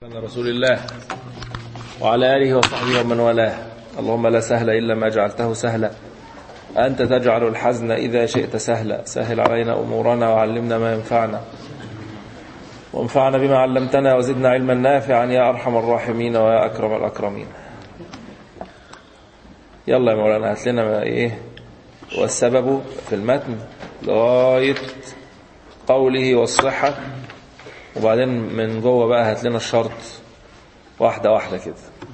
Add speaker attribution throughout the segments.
Speaker 1: محمد رسول الله وعلى آله وصحبه ومن والاه اللهم لا سهل إلا ما جعلته سهلا أنت تجعل الحزن إذا شئت سهلا سهل علينا أمورنا وعلمنا ما ينفعنا وانفعنا بما علمتنا وزدنا علما نافعا يا أرحم الراحمين ويا أكرم الأكرمين يلا يا مولانا هات لنا ما إيه والسبب في المتن لغاية قوله والصحة وبعدين من جوه بقى هات لنا الشرط واحدة واحدة كده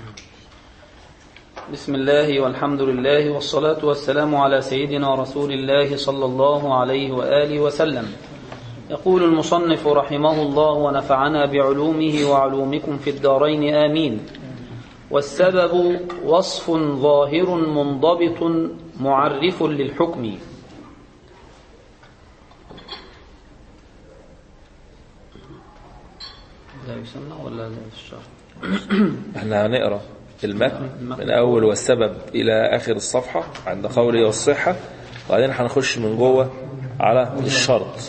Speaker 2: بسم الله والحمد لله والصلاة والسلام على سيدنا رسول الله صلى الله عليه وآله وسلم يقول المصنف رحمه الله ونفعنا بعلومه وعلومكم في الدارين آمين والسبب وصف ظاهر منضبط معرف للحكم لا يسمى ولا في الشرح
Speaker 1: احنا هنقرا المتن من اول والسبب الى اخر الصفحه عند قوله والصحه وبعدين هنخش من جوه على الشرط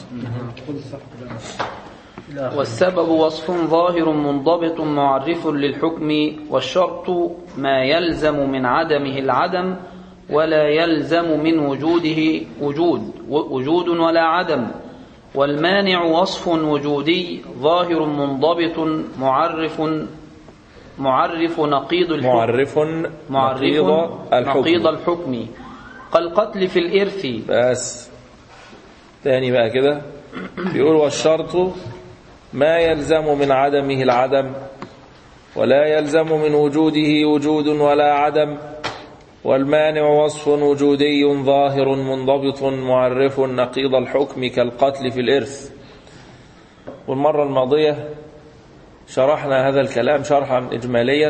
Speaker 2: والسبب وصف ظاهر منضبط معرف للحكم والشرط ما يلزم من عدمه العدم ولا يلزم من وجوده وجود وجود ولا عدم والمانع وصف وجودي ظاهر منضبط معرف معرف نقيض الحكم
Speaker 1: معرف
Speaker 2: معرف
Speaker 1: نقيض الحكم
Speaker 2: نقيض الحكم كالقتل في الإرث
Speaker 1: بس تاني بقى كده بيقول والشرط ما يلزم من عدمه العدم ولا يلزم من وجوده وجود ولا عدم والمانع وصف وجودي ظاهر منضبط معرف نقيض الحكم كالقتل في الإرث والمرة الماضية شرحنا هذا الكلام شرحا إجماليا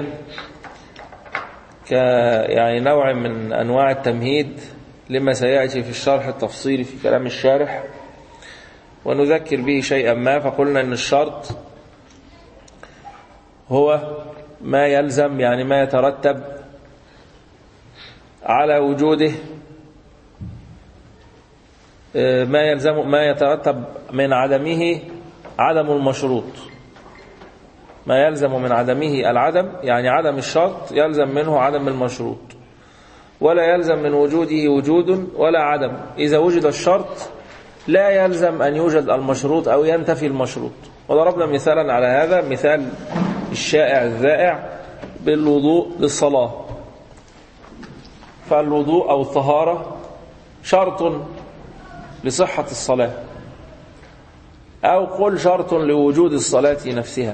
Speaker 1: ك يعني نوع من أنواع التمهيد لما سيأتي في الشرح التفصيلي في كلام الشارح ونذكر به شيئا ما فقلنا أن الشرط هو ما يلزم يعني ما يترتب على وجوده ما يلزم ما يترتب من عدمه عدم المشروط ما يلزم من عدمه العدم يعني عدم الشرط يلزم منه عدم المشروط ولا يلزم من وجوده وجود ولا عدم إذا وجد الشرط لا يلزم أن يوجد المشروط أو ينتفي المشروط وضربنا مثالا على هذا مثال الشائع الذائع بالوضوء للصلاة فالوضوء أو الطهارة شرط لصحة الصلاة أو قل شرط لوجود الصلاة نفسها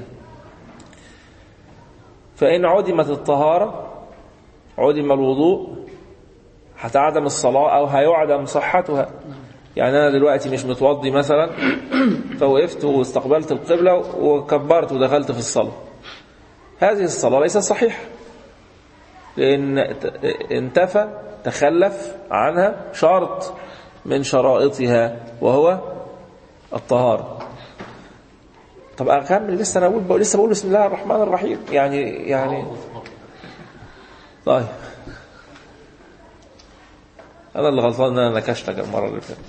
Speaker 1: فإن عدمت الطهارة عدم الوضوء هتعدم الصلاة أو هيعدم صحتها يعني أنا دلوقتي مش متوضي مثلا فوقفت واستقبلت القبلة وكبرت ودخلت في الصلاة هذه الصلاة ليست صحيحة لأن انتفى تخلف عنها شرط من شرائطها وهو الطهارة طب أكمل لسه أنا أقول لسه بقول بسم الله الرحمن الرحيم يعني يعني طيب أنا اللي غلطان إن أنا نكشتك المرة اللي فاتت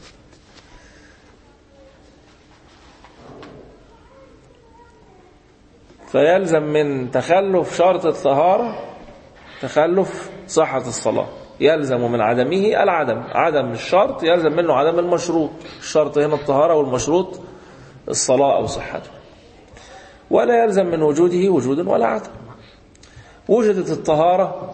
Speaker 1: فيلزم من تخلف شرط الطهارة تخلف صحة الصلاة يلزم من عدمه العدم عدم الشرط يلزم منه عدم المشروط الشرط هنا الطهارة والمشروط الصلاة أو صحته ولا يلزم من وجوده وجود ولا عدم وجدت الطهارة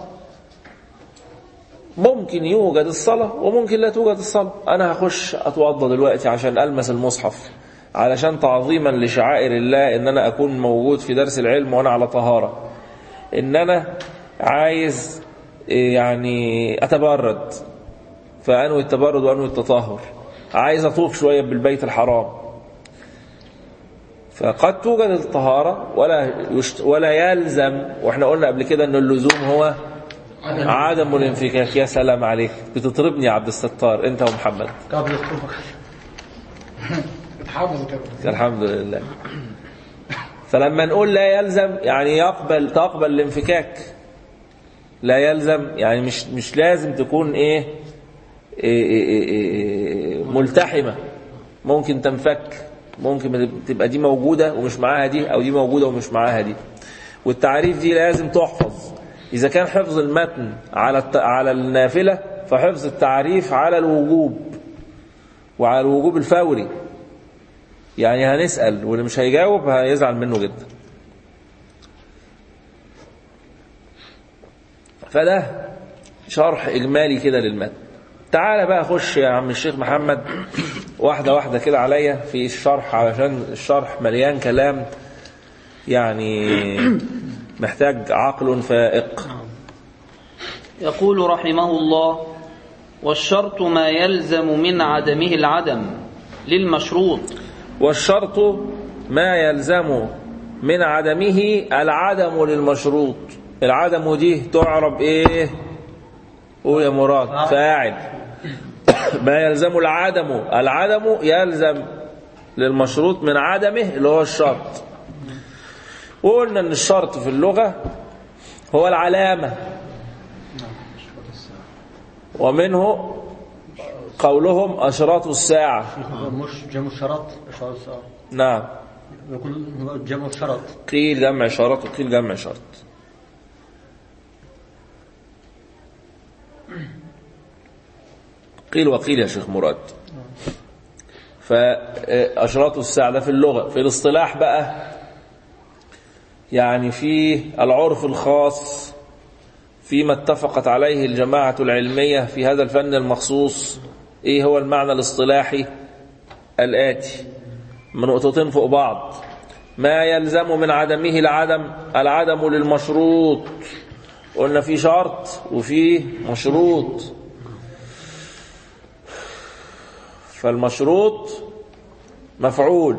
Speaker 1: ممكن يوجد الصلاة وممكن لا توجد الصلاة أنا هخش أتوضى دلوقتي عشان ألمس المصحف علشان تعظيما لشعائر الله إن أنا أكون موجود في درس العلم وأنا على طهارة إن أنا عايز يعني أتبرد فأنوي التبرد وأنوي التطهر عايز أطوف شوية بالبيت الحرام فقد توجد الطهارة ولا يشت ولا يلزم واحنا قلنا قبل كده ان اللزوم هو عدم الانفكاك يا سلام عليك بتطربني يا عبد الستار انت ومحمد
Speaker 3: قبل الطبخ اتحافظ كده
Speaker 1: الحمد لله فلما نقول لا يلزم يعني يقبل تقبل الانفكاك لا يلزم يعني مش مش لازم تكون ايه, إيه, إيه, إيه ملتحمة ممكن تنفك ممكن تبقى دي موجودة ومش معاها دي او دي موجودة ومش معاها دي والتعريف دي لازم تحفظ إذا كان حفظ المتن على الت... على النافلة فحفظ التعريف على الوجوب وعلى الوجوب الفوري يعني هنسأل واللي مش هيجاوب هيزعل منه جدا فده شرح إجمالي كده للمتن تعالى بقى خش يا عم الشيخ محمد واحدة واحدة كده عليا في الشرح علشان الشرح مليان كلام يعني محتاج عقل فائق
Speaker 2: يقول رحمه الله والشرط ما يلزم من عدمه العدم للمشروط
Speaker 1: والشرط ما يلزم من عدمه العدم للمشروط العدم دي تعرب ايه قول يا مراد فاعل ما يلزم العدم العدم يلزم للمشروط من عدمه اللي هو الشرط وقلنا ان الشرط في اللغة هو العلامة ومنه قولهم أشراط الساعة
Speaker 3: مش جمع شرط شرط ساعة
Speaker 1: نعم
Speaker 3: يقول جمع شرط
Speaker 1: قيل جمع شرط وقيل جمع شرط قيل وقيل يا شيخ مراد فأشراط الساعة ده في اللغة في الاصطلاح بقى يعني في العرف الخاص فيما اتفقت عليه الجماعة العلمية في هذا الفن المخصوص ايه هو المعنى الاصطلاحي الآتي من نقطتين فوق بعض ما يلزم من عدمه العدم العدم للمشروط قلنا في شرط وفي مشروط فالمشروط مفعول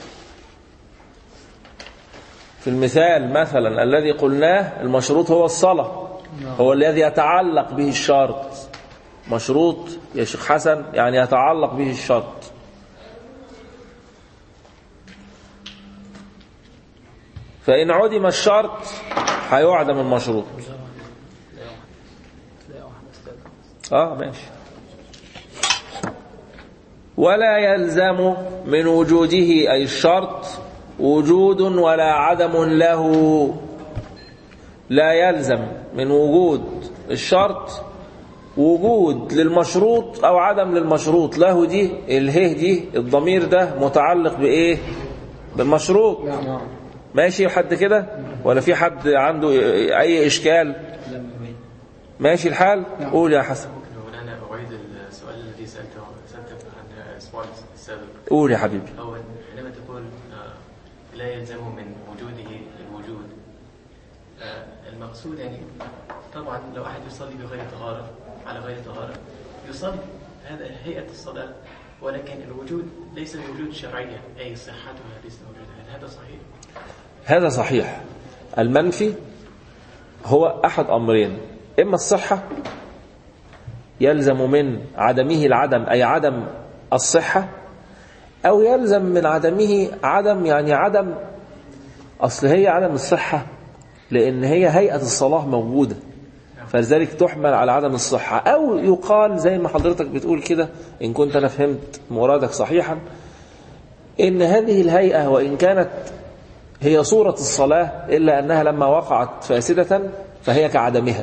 Speaker 1: في المثال مثلا الذي قلناه المشروط هو الصلاة هو الذي يتعلق به الشرط مشروط يا شيخ حسن يعني يتعلق به الشرط فإن عدم الشرط هيعدم المشروط اه ماشي ولا يلزم من وجوده أي الشرط وجود ولا عدم له لا يلزم من وجود الشرط وجود للمشروط أو عدم للمشروط له دي اله دي الضمير ده متعلق بإيه بالمشروط ماشي لحد كده ولا في حد عنده أي إشكال ماشي الحال قول يا حسن
Speaker 4: مولانا أعيد السؤال الذي سألته سألته عن الأسبوع السابق
Speaker 1: قول يا حبيبي
Speaker 4: هو حينما تقول آه، لا يلزم من وجوده الوجود آه، المقصود يعني طبعا لو أحد يصلي بغير طهارة على غير طهارة يصلي هذا هيئة الصلاة ولكن الوجود ليس بوجود شرعية أي صحتها ليس موجودة هذا صحيح
Speaker 1: هذا صحيح المنفي هو أحد أمرين إما الصحة يلزم من عدمه العدم أي عدم الصحة أو يلزم من عدمه عدم يعني عدم أصل هي عدم الصحة لأن هي هيئة الصلاة موجودة فلذلك تحمل على عدم الصحة أو يقال زي ما حضرتك بتقول كده إن كنت أنا فهمت مرادك صحيحا إن هذه الهيئة وإن كانت هي صورة الصلاة إلا أنها لما وقعت فاسدة فهي كعدمها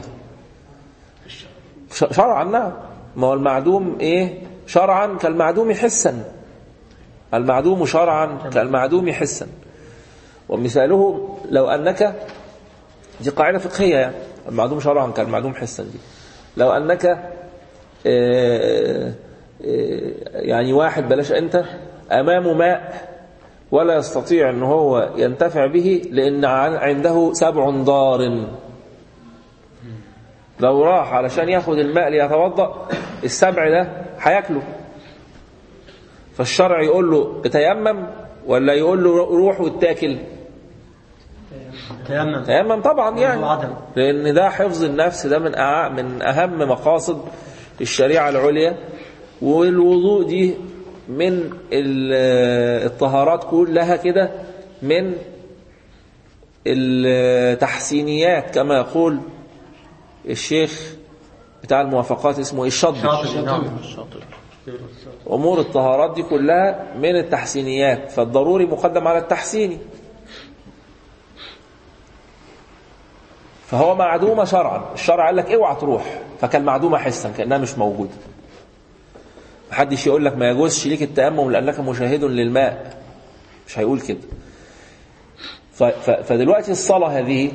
Speaker 1: ش- شرعا نعم ما هو المعدوم إيه شرعا كالمعدوم حسا المعدوم شرعا كالمعدوم حسا ومثاله لو أنك دي قاعدة فقهية يعني المعدوم شرعا كالمعدوم حسا دي لو أنك آه، آه، يعني واحد بلاش أنت أمامه ماء ولا يستطيع أن هو ينتفع به لأن عن- عنده سبع ضار لو راح علشان ياخد الماء ليتوضأ السبع ده هياكله فالشرع يقول له تيمم ولا يقول له روح واتاكل
Speaker 3: تيمم
Speaker 1: تيمم طبعا يعني
Speaker 3: وعدم.
Speaker 1: لان ده حفظ النفس ده من أع- من اهم مقاصد الشريعه العليا والوضوء دي من ال- الطهارات كلها كده من التحسينيات كما يقول الشيخ بتاع الموافقات اسمه إيه؟ الشطبي
Speaker 3: شاطر نعم
Speaker 1: أمور الطهارات دي كلها من التحسينيات فالضروري مقدم على التحسيني فهو معدومة شرعا الشرع قال لك اوعى تروح فكان معدومة حسا كأنها مش موجودة محدش يقول لك ما يجوزش ليك التيمم لأنك مشاهد للماء مش هيقول كده ف- ف- فدلوقتي الصلاة هذه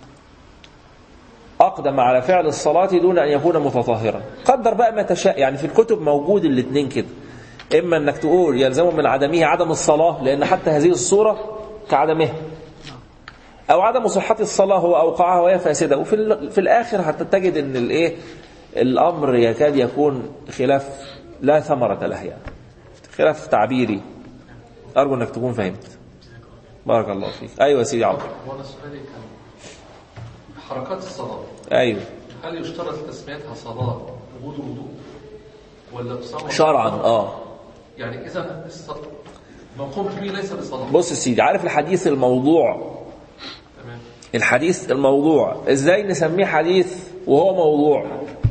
Speaker 1: أقدم على فعل الصلاة دون أن يكون متطهرا قدر بقى ما تشاء يعني في الكتب موجود الاثنين كده إما أنك تقول يلزم من عدمه عدم الصلاة لأن حتى هذه الصورة كعدمها أو عدم صحة الصلاة هو أوقعها وهي فاسدة وفي ال- في الآخر حتى تجد أن الإيه الأمر يكاد يكون خلاف لا ثمرة له يعني خلاف تعبيري أرجو أنك تكون فهمت بارك الله فيك أيوة يا سيدي عمرو
Speaker 5: هو انا سؤالي كان حركات الصلاة
Speaker 1: أيوة
Speaker 5: هل يشترط تسميتها صلاة وجود الوضوء ولا تصور
Speaker 1: شرعا آه
Speaker 5: يعني إذا الصلاة ما قمت به ليس بصلاة
Speaker 1: بص يا سيدي عارف الحديث الموضوع
Speaker 5: تمام
Speaker 1: الحديث الموضوع ازاي نسميه حديث وهو موضوع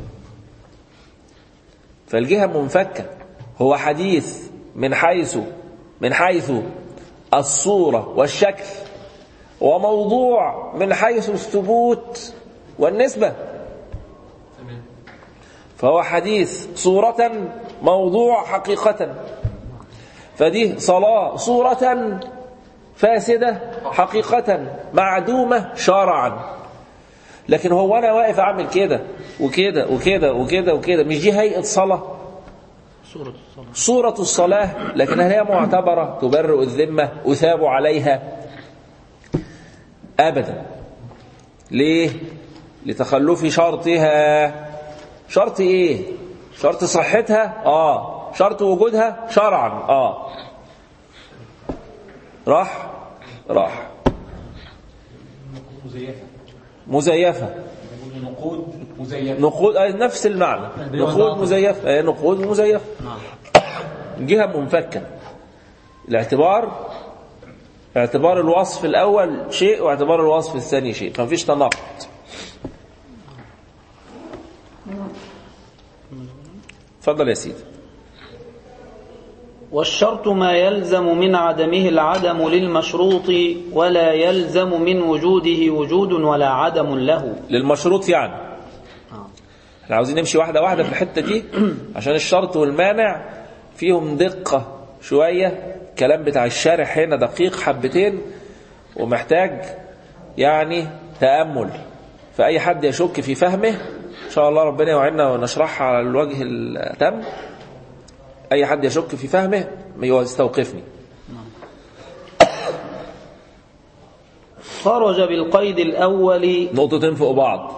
Speaker 1: فالجهة منفكة هو حديث من حيث من حيث الصورة والشكل وموضوع من حيث الثبوت والنسبة
Speaker 5: تمام
Speaker 1: فهو حديث صورة موضوع حقيقة فدي صلاة صورة فاسدة حقيقة معدومة شرعا لكن هو أنا واقف أعمل كده وكده وكده وكده وكده مش دي هيئة صلاة
Speaker 2: سورة الصلاة
Speaker 1: صورة الصلاة لكنها هي معتبرة تبرئ الذمة أثاب عليها أبدا ليه؟ لتخلف شرطها شرط إيه؟ شرط صحتها؟ آه شرط وجودها؟ شرعا آه راح؟ راح
Speaker 3: مزيفة
Speaker 1: مزيفة
Speaker 3: نقود مزيفة
Speaker 1: نقود آه، نفس المعنى نقود مزيفة آه، نقود مزيفة جهة منفكة الاعتبار اعتبار الوصف الأول شيء واعتبار الوصف الثاني شيء فمفيش تناقض اتفضل يا سيدي
Speaker 2: والشرط ما يلزم من عدمه العدم للمشروط ولا يلزم من وجوده وجود ولا عدم له
Speaker 1: للمشروط يعني احنا عاوزين نمشي واحدة واحدة في الحتة دي عشان الشرط والمانع فيهم دقة شوية الكلام بتاع الشارح هنا دقيق حبتين ومحتاج يعني تأمل فأي حد يشك في فهمه إن شاء الله ربنا يوعدنا ونشرحها على الوجه التام أي حد يشك في فهمه يستوقفني
Speaker 2: خرج بالقيد الأول
Speaker 1: نقطتين فوق بعض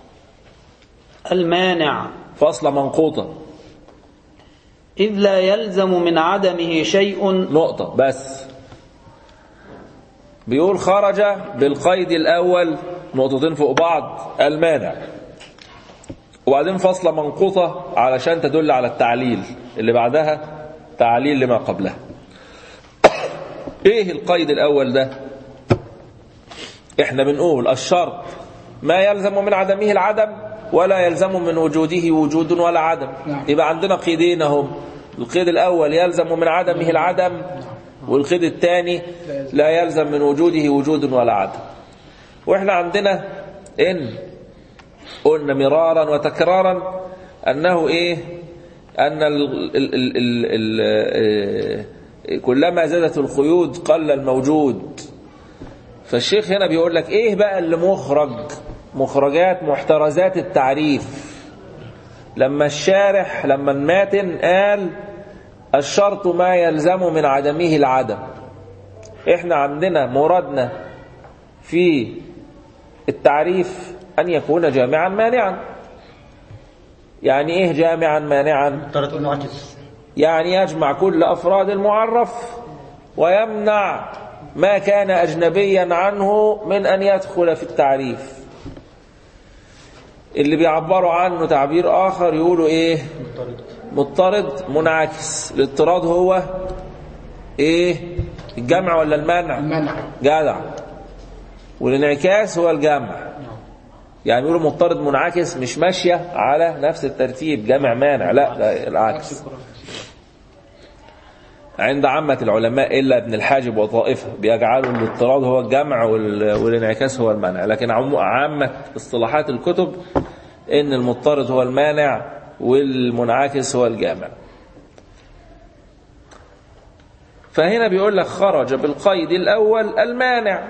Speaker 2: المانع
Speaker 1: فاصلة منقوطة
Speaker 2: إذ لا يلزم من عدمه شيء
Speaker 1: نقطة بس بيقول خرج بالقيد الأول نقطتين فوق بعض المانع وبعدين فاصلة منقوطة علشان تدل على التعليل اللي بعدها تعليل لما قبلها ايه القيد الأول ده احنا بنقول الشرط ما يلزم من عدمه العدم ولا يلزم من وجوده وجود ولا عدم يبقى عندنا قيدين اهم القيد الأول يلزم من عدمه العدم والقيد الثاني لا يلزم من وجوده وجود ولا عدم واحنا عندنا ان قلنا مرارا وتكرارا انه ايه ان ال ال ال ال ال كلما زادت القيود قل الموجود فالشيخ هنا بيقول لك ايه بقى اللي مخرج مخرجات محترزات التعريف لما الشارح لما الماتن قال الشرط ما يلزم من عدمه العدم احنا عندنا مرادنا في التعريف ان يكون جامعا مانعا يعني ايه جامعا مانعا
Speaker 3: ترى تقول معجز
Speaker 1: يعني يجمع كل افراد المعرف ويمنع ما كان اجنبيا عنه من ان يدخل في التعريف اللي بيعبروا عنه تعبير اخر يقولوا ايه مضطرد منعكس الاضطراد هو ايه الجمع ولا المنع
Speaker 3: المنع
Speaker 1: جدع والانعكاس هو الجمع يعني يقولوا مضطرد منعكس مش ماشية على نفس الترتيب جمع مانع لا لا العكس عند عامة العلماء إلا ابن الحاجب وطائفة بيجعلوا الاضطراد هو الجمع وال- والانعكاس هو المنع لكن عمو- عامة اصطلاحات الكتب إن المضطرد هو المانع والمنعكس هو الجامع فهنا بيقول لك خرج بالقيد الأول المانع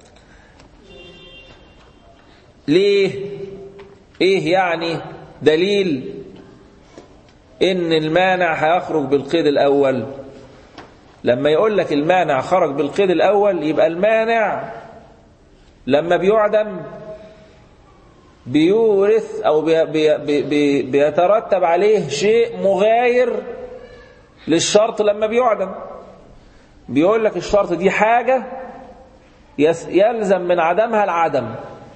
Speaker 1: ليه ايه يعني دليل ان المانع هيخرج بالقيد الاول لما يقول لك المانع خرج بالقيد الاول يبقى المانع لما بيعدم بيورث او بي بي بي بي بيترتب عليه شيء مغاير للشرط لما بيعدم بيقول لك الشرط دي حاجة يس- يلزم من عدمها العدم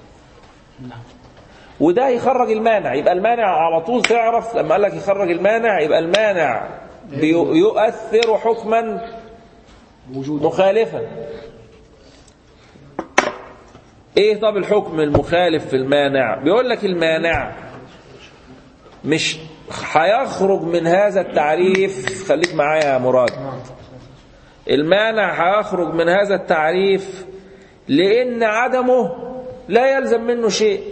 Speaker 1: وده يخرج المانع يبقى المانع على طول تعرف لما قال لك يخرج المانع يبقى المانع بي- يؤثر حكما مخالفا ايه طب الحكم المخالف في المانع بيقول لك المانع مش هيخرج من هذا التعريف خليك معايا يا مراد المانع هيخرج من هذا التعريف لان عدمه لا يلزم منه شيء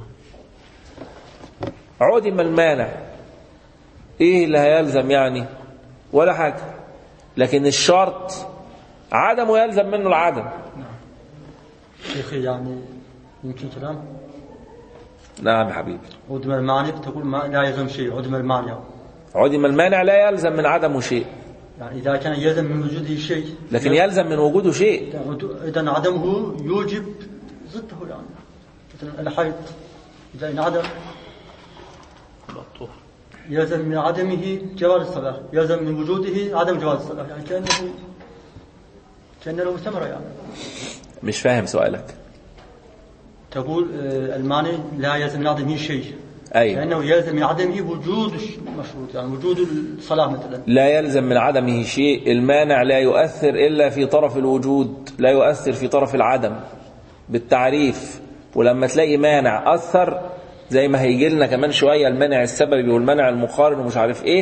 Speaker 1: عدم المانع ايه اللي هيلزم يعني ولا حاجه لكن الشرط عدمه يلزم منه العدم
Speaker 6: شيخي يعني يمكن كلام
Speaker 1: نعم يا حبيبي
Speaker 6: عدم المانع تقول ما لا يلزم شيء عدم المانع
Speaker 1: عدم المانع لا يلزم من عدمه شيء
Speaker 6: يعني إذا كان يلزم من وجوده شيء
Speaker 1: لكن يلزم من وجوده شيء
Speaker 6: إذا عدمه يوجب ضده يعني مثلا الحيض إذا انعدم يلزم من عدمه جواز الصلاة يلزم من وجوده عدم جواز الصلاة يعني كأنه كأنه له ثمرة يعني
Speaker 1: مش فاهم سؤالك
Speaker 6: تقول آه، المانع لا يلزم من عدمه شيء
Speaker 1: ايوه
Speaker 6: لأنه يلزم من عدمه وجود المشروط يعني وجود الصلاة مثلا
Speaker 1: لا يلزم من عدمه شيء المانع لا يؤثر إلا في طرف الوجود لا يؤثر في طرف العدم بالتعريف ولما تلاقي مانع أثر زي ما هيجي لنا كمان شوية المانع السببي والمانع المقارن ومش عارف إيه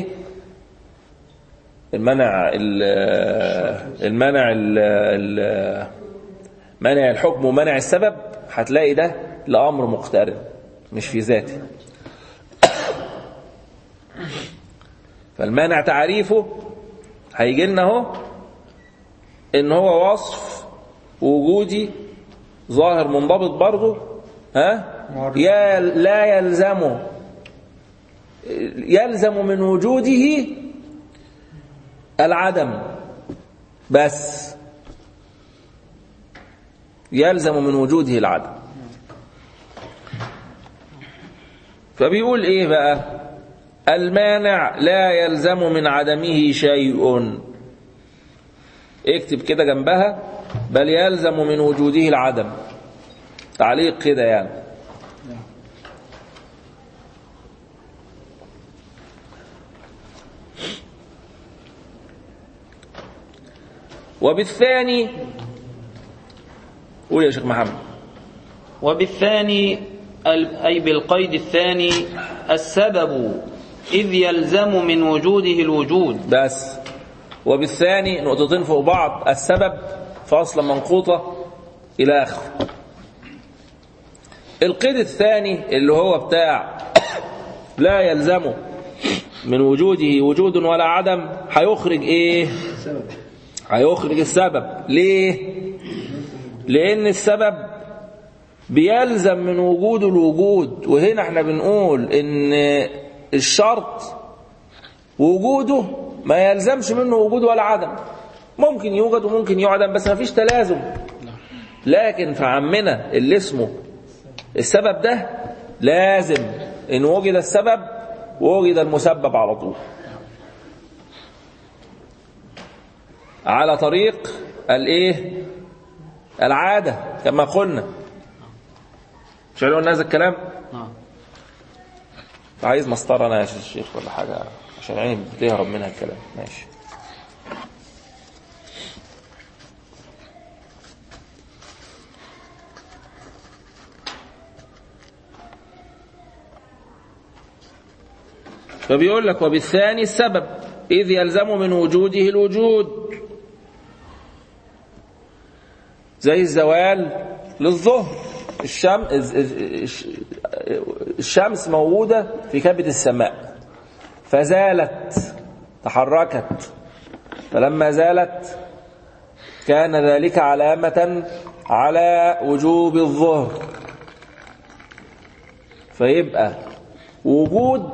Speaker 1: المنع ال المنع ال ال منع الحكم ومنع السبب هتلاقي ده لأمر مقترن مش في ذاته فالمانع تعريفه هيجي لنا اهو ان هو وصف وجودي ظاهر منضبط برضه ها يا لا يلزم يلزم من وجوده العدم بس يلزم من وجوده العدم فبيقول ايه بقى المانع لا يلزم من عدمه شيء اكتب كده جنبها بل يلزم من وجوده العدم تعليق كده يعني وبالثاني قول يا شيخ محمد
Speaker 2: وبالثاني ال- أي بالقيد الثاني السبب إذ يلزم من وجوده الوجود
Speaker 1: بس وبالثاني نقطتين فوق بعض السبب فاصلة منقوطة إلى آخره القيد الثاني اللي هو بتاع لا يلزم من وجوده وجود ولا عدم هيخرج ايه هيخرج السبب ليه لان السبب بيلزم من وجود الوجود وهنا احنا بنقول ان الشرط وجوده ما يلزمش منه وجود ولا عدم ممكن يوجد وممكن يعدم بس ما فيش تلازم لكن في عمنا اللي اسمه السبب ده لازم ان وجد السبب وجد المسبب على طول على طريق الايه العاده كما قلنا مش قلنا هذا الكلام
Speaker 2: نعم
Speaker 1: عايز مسطره انا يا شيخ ولا حاجه عشان عيني بتهرب منها الكلام ماشي فبيقول لك وبالثاني السبب إذ يلزم من وجوده الوجود زي الزوال للظهر الشم... الشمس موجودة في كبد السماء فزالت تحركت فلما زالت كان ذلك علامة على وجوب الظهر فيبقى وجود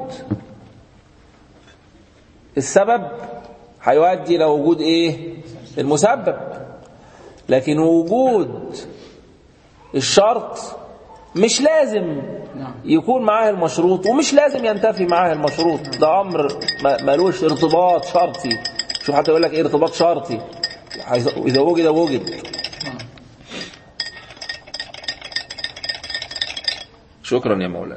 Speaker 1: السبب هيؤدي الى وجود ايه المسبب لكن وجود الشرط مش لازم يكون معاه المشروط ومش لازم ينتفي معاه المشروط ده امر ما- ملوش ارتباط شرطي شوف حتى يقول لك ايه ارتباط شرطي اذا وجد وجد شكرا يا مولانا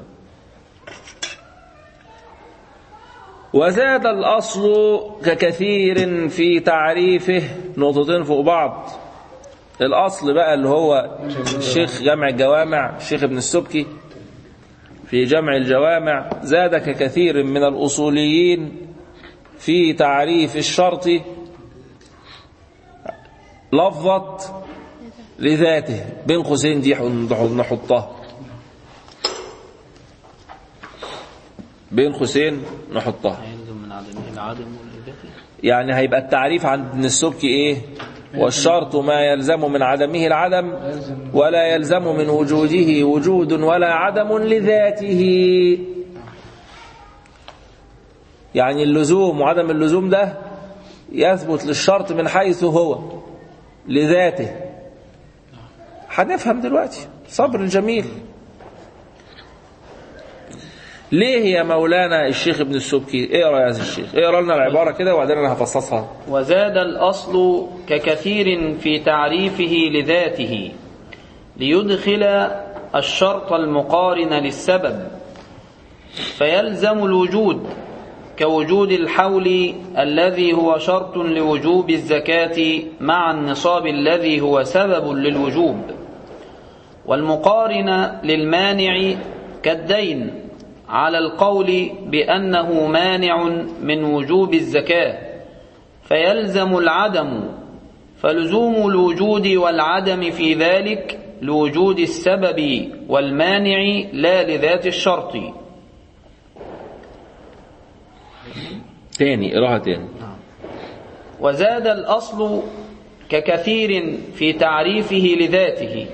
Speaker 1: وزاد الأصل ككثير في تعريفه نقطتين فوق بعض الأصل بقى اللي هو الشيخ جمع الجوامع الشيخ ابن السبكي في جمع الجوامع زاد ككثير من الأصوليين في تعريف الشرط لفظة لذاته بين قوسين دي نحطها بين قوسين نحطها
Speaker 2: يلزم من عدمه العدم والإضافة
Speaker 1: يعني هيبقى التعريف عند ابن السبكي ايه والشرط ما يلزم من عدمه العدم ولا يلزم من وجوده وجود ولا عدم لذاته يعني اللزوم وعدم اللزوم ده يثبت للشرط من حيث هو لذاته هنفهم دلوقتي صبر الجميل ليه يا مولانا الشيخ ابن السبكي اقرا يا الشيخ اقرا لنا العباره كده وبعدين انا هفصصها
Speaker 2: وزاد الأصل ككثير في تعريفه لذاته ليدخل الشرط المقارن للسبب فيلزم الوجود كوجود الحول الذي هو شرط لوجوب الزكاة مع النصاب الذي هو سبب للوجوب والمقارن للمانع كالدين على القول بأنه مانع من وجوب الزكاة فيلزم العدم فلزوم الوجود والعدم في ذلك لوجود السبب والمانع لا لذات الشرط
Speaker 1: تاني اقراها تاني
Speaker 2: وزاد الأصل ككثير في تعريفه لذاته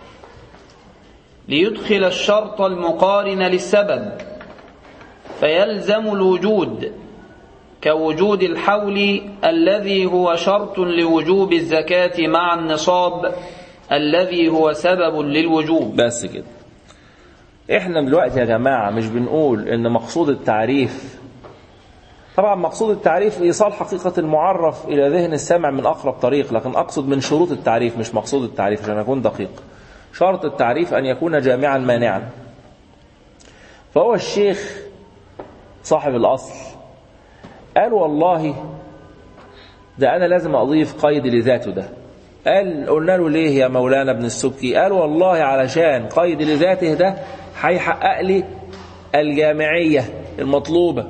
Speaker 2: ليدخل الشرط المقارن للسبب فيلزم الوجود كوجود الحول الذي هو شرط لوجوب الزكاة مع النصاب الذي هو سبب للوجوب
Speaker 1: بس كده احنا دلوقتي يا جماعه مش بنقول ان مقصود التعريف طبعا مقصود التعريف ايصال حقيقه المعرف الى ذهن السامع من اقرب طريق لكن اقصد من شروط التعريف مش مقصود التعريف عشان اكون دقيق شرط التعريف ان يكون جامعا مانعا فهو الشيخ صاحب الاصل قال والله ده انا لازم اضيف قيد لذاته ده قال قلنا له ليه يا مولانا ابن السبكي قال والله علشان قيد لذاته ده هيحقق لي الجامعيه المطلوبه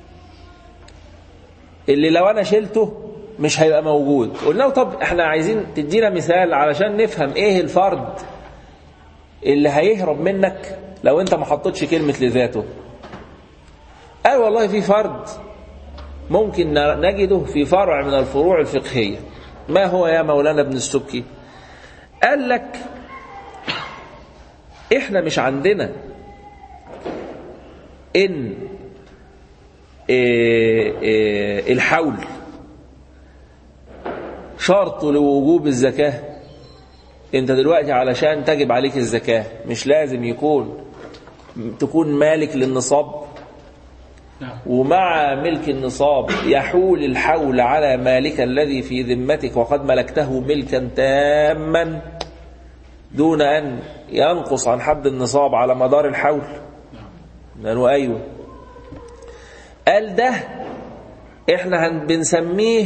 Speaker 1: اللي لو انا شلته مش هيبقى موجود قلنا له طب احنا عايزين تدينا مثال علشان نفهم ايه الفرد اللي هيهرب منك لو انت ما حطيتش كلمة لذاته قال والله في فرد ممكن نجده في فرع من الفروع الفقهية ما هو يا مولانا ابن السبكي قال لك احنا مش عندنا ان إيه إيه الحول شرط لوجوب الزكاة انت دلوقتي علشان تجب عليك الزكاة مش لازم يكون تكون مالك للنصاب ومع ملك النصاب يحول الحول على مالك الذي في ذمتك وقد ملكته ملكا تاما دون أن ينقص عن حد النصاب على مدار الحول قالوا أيوه قال ده احنا هن- بنسميه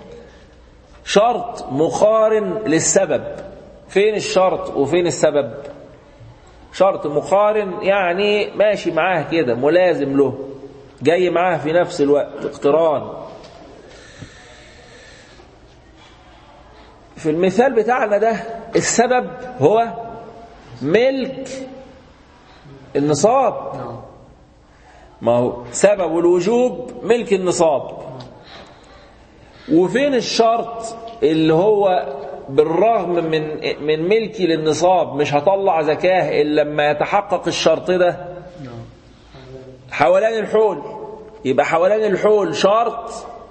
Speaker 1: شرط مقارن للسبب فين الشرط وفين السبب شرط مقارن يعني ماشي معاه كده ملازم له جاي معاه في نفس الوقت اقتران في المثال بتاعنا ده السبب هو ملك النصاب ما هو سبب الوجوب ملك النصاب وفين الشرط اللي هو بالرغم من من ملكي للنصاب مش هطلع زكاة إلا لما يتحقق الشرط ده حولان الحول يبقى حولان الحول شرط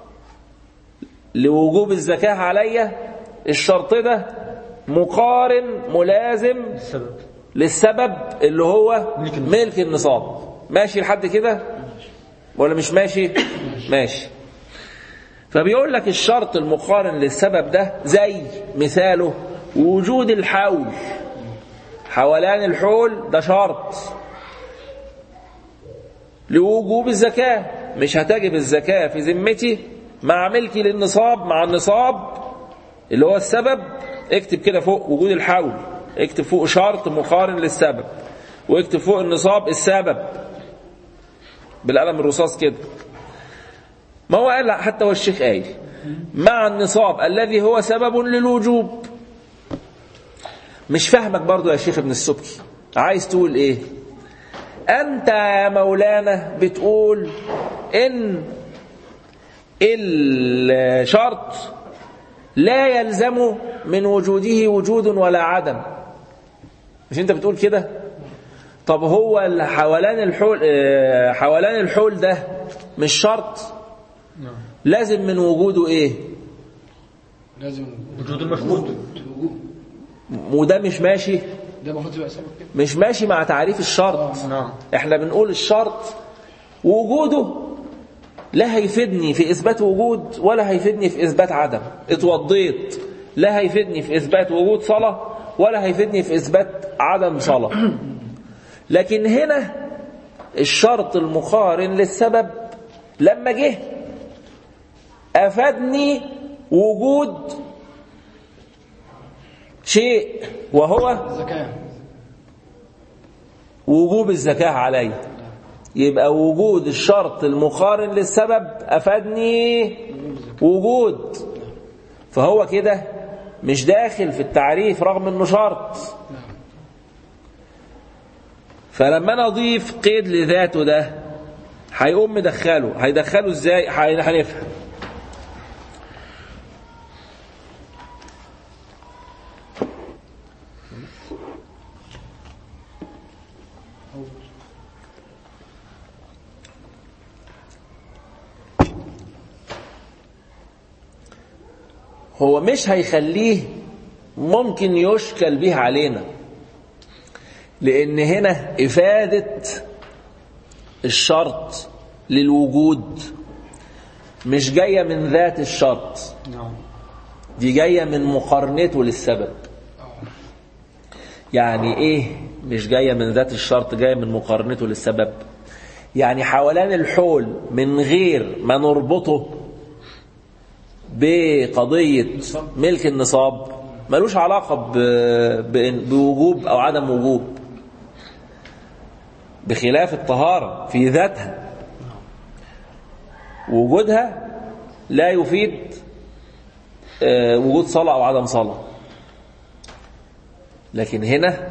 Speaker 1: لوجوب الزكاة عليا الشرط ده مقارن ملازم
Speaker 6: السبب
Speaker 1: للسبب اللي هو
Speaker 6: ملك النصاب.
Speaker 1: ملك النصاب ماشي لحد كده ولا مش ماشي ماشي فبيقول لك الشرط المقارن للسبب ده زي مثاله وجود الحول حولان الحول ده شرط لوجوب الزكاة مش هتجب الزكاة في ذمتي مع ملكي للنصاب مع النصاب اللي هو السبب اكتب كده فوق وجود الحول اكتب فوق شرط مقارن للسبب واكتب فوق النصاب السبب بالقلم الرصاص كده ما هو قال حتى هو الشيخ قايل مع النصاب الذي هو سبب للوجوب مش فاهمك برضو يا شيخ ابن السبكي عايز تقول ايه انت يا مولانا بتقول ان الشرط لا يلزم من وجوده وجود ولا عدم مش انت بتقول كده طب هو حولان الحول اه، حولان الحول ده مش شرط لازم من وجوده ايه
Speaker 7: لازم
Speaker 6: وجود المفقود
Speaker 1: وده مش ماشي
Speaker 7: ده المفروض يبقى سبب كده
Speaker 1: مش ماشي مع تعريف الشرط
Speaker 6: نعم
Speaker 1: احنا بنقول الشرط وجوده لا هيفيدني في اثبات وجود ولا هيفيدني في اثبات عدم اتوضيت لا هيفيدني في اثبات وجود صلاه ولا هيفيدني في اثبات عدم صلاه لكن هنا الشرط المقارن للسبب لما جه افادني وجود شيء وهو
Speaker 7: الزكاة
Speaker 1: وجوب الزكاة علي يبقى وجود الشرط المقارن للسبب أفادني وجود فهو كده مش داخل في التعريف رغم انه شرط فلما انا اضيف قيد لذاته ده هيقوم مدخله هيدخله ازاي هي- هنفهم هو مش هيخليه ممكن يشكل به علينا لأن هنا إفادة الشرط للوجود مش جاية من ذات الشرط
Speaker 6: نعم
Speaker 1: دي جاية من مقارنته للسبب يعني ايه مش جاية من ذات الشرط جاية من مقارنته للسبب يعني حولان الحول من غير ما نربطه بقضية ملك النصاب ملوش علاقة ب... ب... بوجوب أو عدم وجوب بخلاف الطهارة في ذاتها وجودها لا يفيد آه، وجود صلاة أو عدم صلاة لكن هنا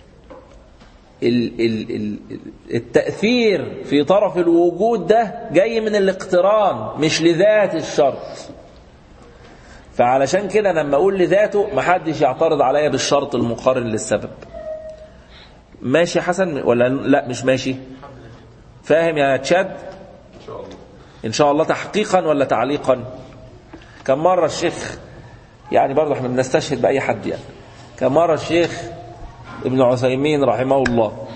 Speaker 1: ال- ال- ال- التأثير في طرف الوجود ده جاي من الاقتران مش لذات الشرط فعلشان كده لما أقول لذاته محدش يعترض عليا بالشرط المقارن للسبب ماشي حسن ولا لا مش ماشي فاهم يا تشاد إن شاء الله تحقيقا ولا تعليقا كم مرة الشيخ يعني برضه احنا بنستشهد بأي حد يعني كم مرة الشيخ ابن عثيمين رحمه الله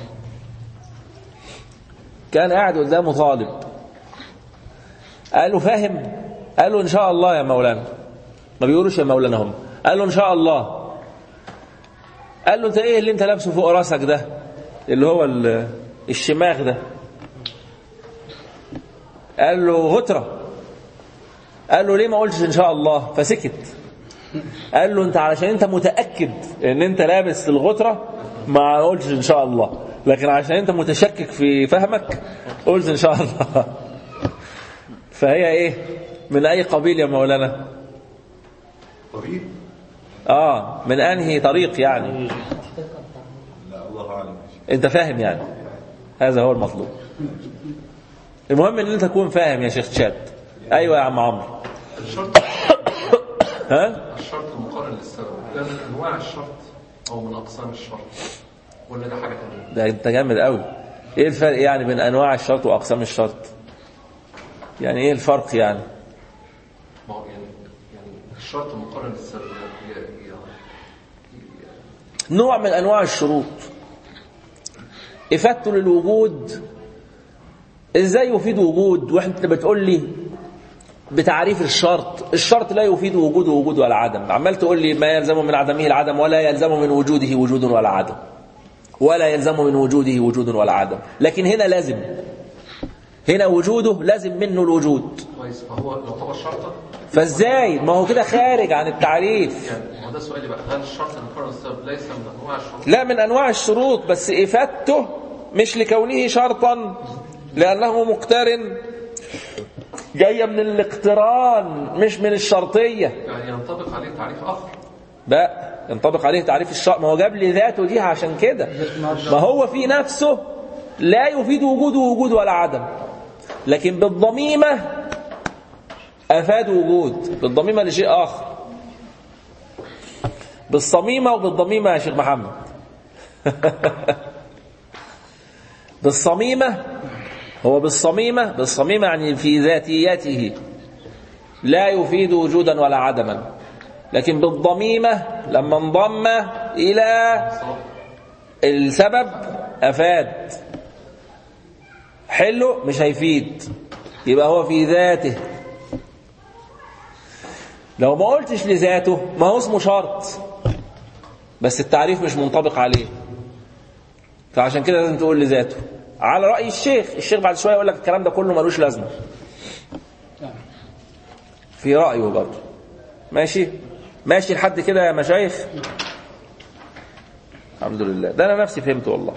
Speaker 1: كان قاعد قدامه طالب قال له فاهم قال له ان شاء الله يا مولانا ما بيقولوش يا مولانا هم قال له ان شاء الله قال له انت ايه اللي انت لابسه فوق راسك ده اللي هو ال- الشماغ ده قال له غتره قال له ليه ما قلتش ان شاء الله فسكت قال له انت علشان انت متاكد ان انت لابس الغتره ما قلتش ان شاء الله لكن عشان انت متشكك في فهمك قلت ان شاء الله فهي ايه من اي قبيل يا مولانا
Speaker 5: طبيب
Speaker 1: اه من انهي طريق يعني
Speaker 5: لا الله اعلم
Speaker 1: انت فاهم يعني هذا هو المطلوب المهم ان انت تكون فاهم يا شيخ تشاد ايوه يا عم عمرو
Speaker 5: الشرط
Speaker 1: ها
Speaker 5: الشرط المقارن للسبب ده من انواع الشرط او من اقسام الشرط ولا ده حاجه ثانيه
Speaker 1: ده انت جامد قوي ايه الفرق يعني بين انواع الشرط واقسام الشرط يعني ايه الفرق يعني
Speaker 5: ما هو يعني يعني الشرط المقارن للسبب هي هي
Speaker 1: نوع من انواع الشروط افادته للوجود ازاي يفيد وجود وانت بتقول لي بتعريف الشرط الشرط لا يفيد وجود وجود ولا عدم عمال تقول لي ما يلزم من عدمه العدم ولا يلزم من وجوده وجود ولا عدم ولا يلزم من وجوده وجود ولا عدم لكن هنا لازم هنا وجوده لازم منه الوجود
Speaker 5: كويس فهو يعتبر شرطا
Speaker 1: فازاي ما هو كده خارج عن التعريف
Speaker 5: يعني هو ده سؤالي بقى هل الشرط المقارن للسبب ليس من انواع الشروط
Speaker 1: لا من انواع الشروط بس افادته مش لكونه شرطا لانه مقترن جايه من الاقتران مش من الشرطيه
Speaker 5: يعني ينطبق عليه تعريف اخر
Speaker 1: بقى ينطبق عليه تعريف الشرط ما هو جاب لي ذاته دي عشان كده ما هو في نفسه لا يفيد وجوده وجود ولا عدم لكن بالضميمه افاد وجود بالضميمه لشيء اخر بالصميمه وبالضميمه يا شيخ محمد بالصميمه هو بالصميمه بالصميمه يعني في ذاتيته لا يفيد وجودا ولا عدما لكن بالضميمه لما انضم الى السبب افاد حلو مش هيفيد يبقى هو في ذاته لو ما قلتش لذاته ما هو اسمه شرط بس التعريف مش منطبق عليه فعشان كده لازم تقول لذاته على رأي الشيخ الشيخ بعد شوية يقول لك الكلام ده كله ملوش لازمة في رأيه برضه ماشي ماشي لحد كده يا مشايخ الحمد لله ده أنا نفسي فهمت والله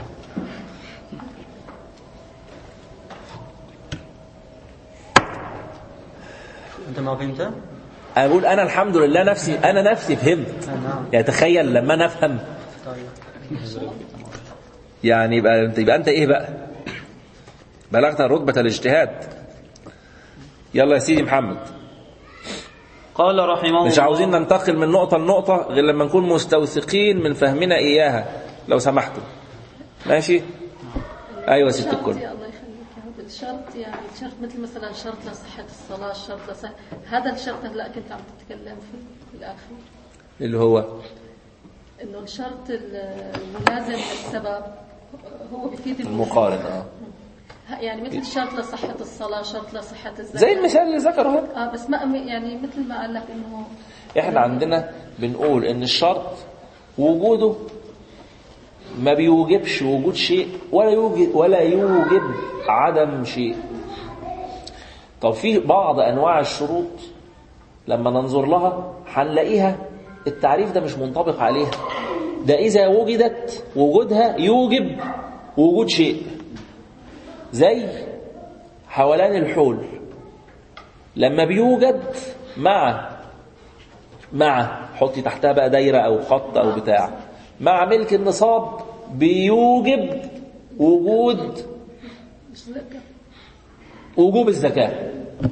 Speaker 6: انت ما فهمت؟
Speaker 1: أنا بقول أنا الحمد لله نفسي أنا نفسي فهمت
Speaker 6: نعم
Speaker 1: يعني تخيل لما أنا أفهم
Speaker 6: طيب
Speaker 1: يعني يبقى انت يبقى انت ايه بقى بلغت رتبة الاجتهاد يلا يا سيدي محمد
Speaker 2: قال رحمه
Speaker 1: مش
Speaker 2: الله
Speaker 1: عاوزين ننتقل من نقطة لنقطة غير لما نكون مستوثقين من فهمنا إياها لو سمحتوا ماشي أيوة يا ست
Speaker 8: الشرط
Speaker 1: الكل
Speaker 8: يا الله يخليك يا رب الشرط يعني الشرط مثل مثلا شرط لصحة الصلاة شرط لصحة هذا الشرط هلا كنت عم تتكلم فيه في الآخر
Speaker 1: اللي هو
Speaker 8: إنه الشرط الملازم للسبب هو بيفيد الوجود.
Speaker 1: المقارن اه
Speaker 8: يعني مثل شرط لصحة الصلاة شرط لصحة الزكاة
Speaker 1: زي المثال اللي ذكره هذا
Speaker 8: اه بس ما يعني مثل ما قال لك إنه
Speaker 1: احنا عندنا بنقول ان الشرط وجوده ما بيوجبش وجود شيء ولا يوجد ولا يوجب عدم شيء طب في بعض انواع الشروط لما ننظر لها هنلاقيها التعريف ده مش منطبق عليها ده اذا وجدت وجودها يوجب وجود شيء زي حولان الحول لما بيوجد مع مع حطي تحتها بقى دايرة أو خط أو بتاع مع ملك النصاب بيوجب وجود وجوب الزكاة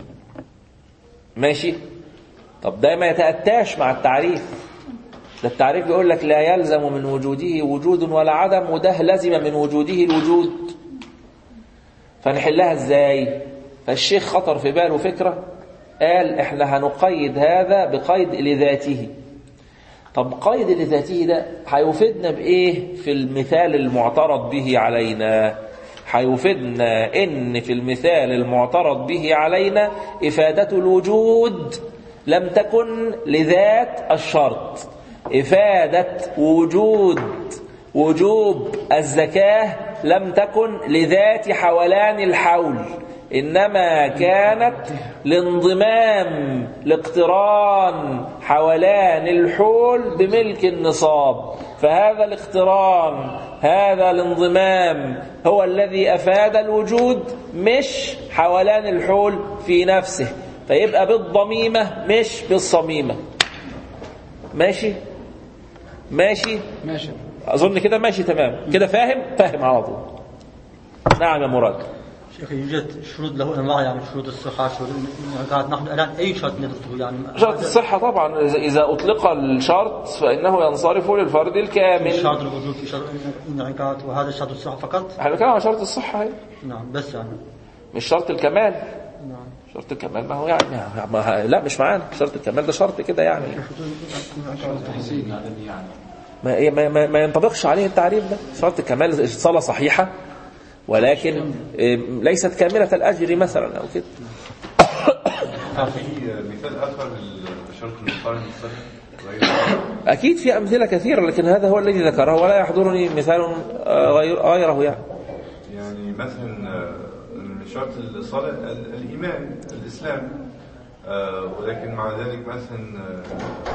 Speaker 1: ماشي طب ده ما يتأتاش مع التعريف ده التعريف بيقول لك لا يلزم من وجوده وجود ولا عدم وده لزم من وجوده الوجود فنحلها ازاي فالشيخ خطر في باله فكرة قال احنا هنقيد هذا بقيد لذاته طب قيد لذاته ده هيفيدنا بايه في المثال المعترض به علينا هيفيدنا ان في المثال المعترض به علينا افادة الوجود لم تكن لذات الشرط افادة وجود وجوب الزكاة لم تكن لذات حولان الحول إنما كانت لانضمام لاقتران حولان الحول بملك النصاب فهذا الاقتران هذا الانضمام هو الذي أفاد الوجود مش حولان الحول في نفسه فيبقى بالضميمة مش بالصميمة ماشي ماشي
Speaker 7: ماشي
Speaker 1: اظن كده ماشي تمام كده فاهم فاهم على طول نعم يا مراد
Speaker 6: شيخ يوجد شروط له انواع يعني شروط الصحه شروط الانعقاد نحن الان اي شرط ندرسه يعني
Speaker 1: شرط الصحة طبعا إذا- إذا أطلق الشرط فإنه ينصرف للفرد
Speaker 6: في
Speaker 1: الكامل
Speaker 6: شرط الوجود في شرط الانعقاد وهذا شرط الصحه فقط
Speaker 1: احنا بنتكلم عن شرط الصحة هي.
Speaker 6: نعم بس يعني
Speaker 1: مش شرط الكمال
Speaker 6: نعم
Speaker 1: شرط الكمال ما هو يعني ما لا مش معانا شرط الكمال ده شرط كده يعني ما إيه- ما, ما, ما ينطبقش عليه التعريف ده شرط الكمال الصلاة صحيحة ولكن إيه، ليست كاملة الأجر مثلا أو كده
Speaker 9: في مثال آخر لشرط المقارنة الصحيح غير
Speaker 1: أكيد في أمثلة كثيرة لكن هذا هو الذي ذكره ولا يحضرني مثال آه، غير غيره يعني
Speaker 9: يعني مثلا آه، من شرط الصلاة ال- الإيمان الإسلام آه، ولكن مع ذلك مثلا آه،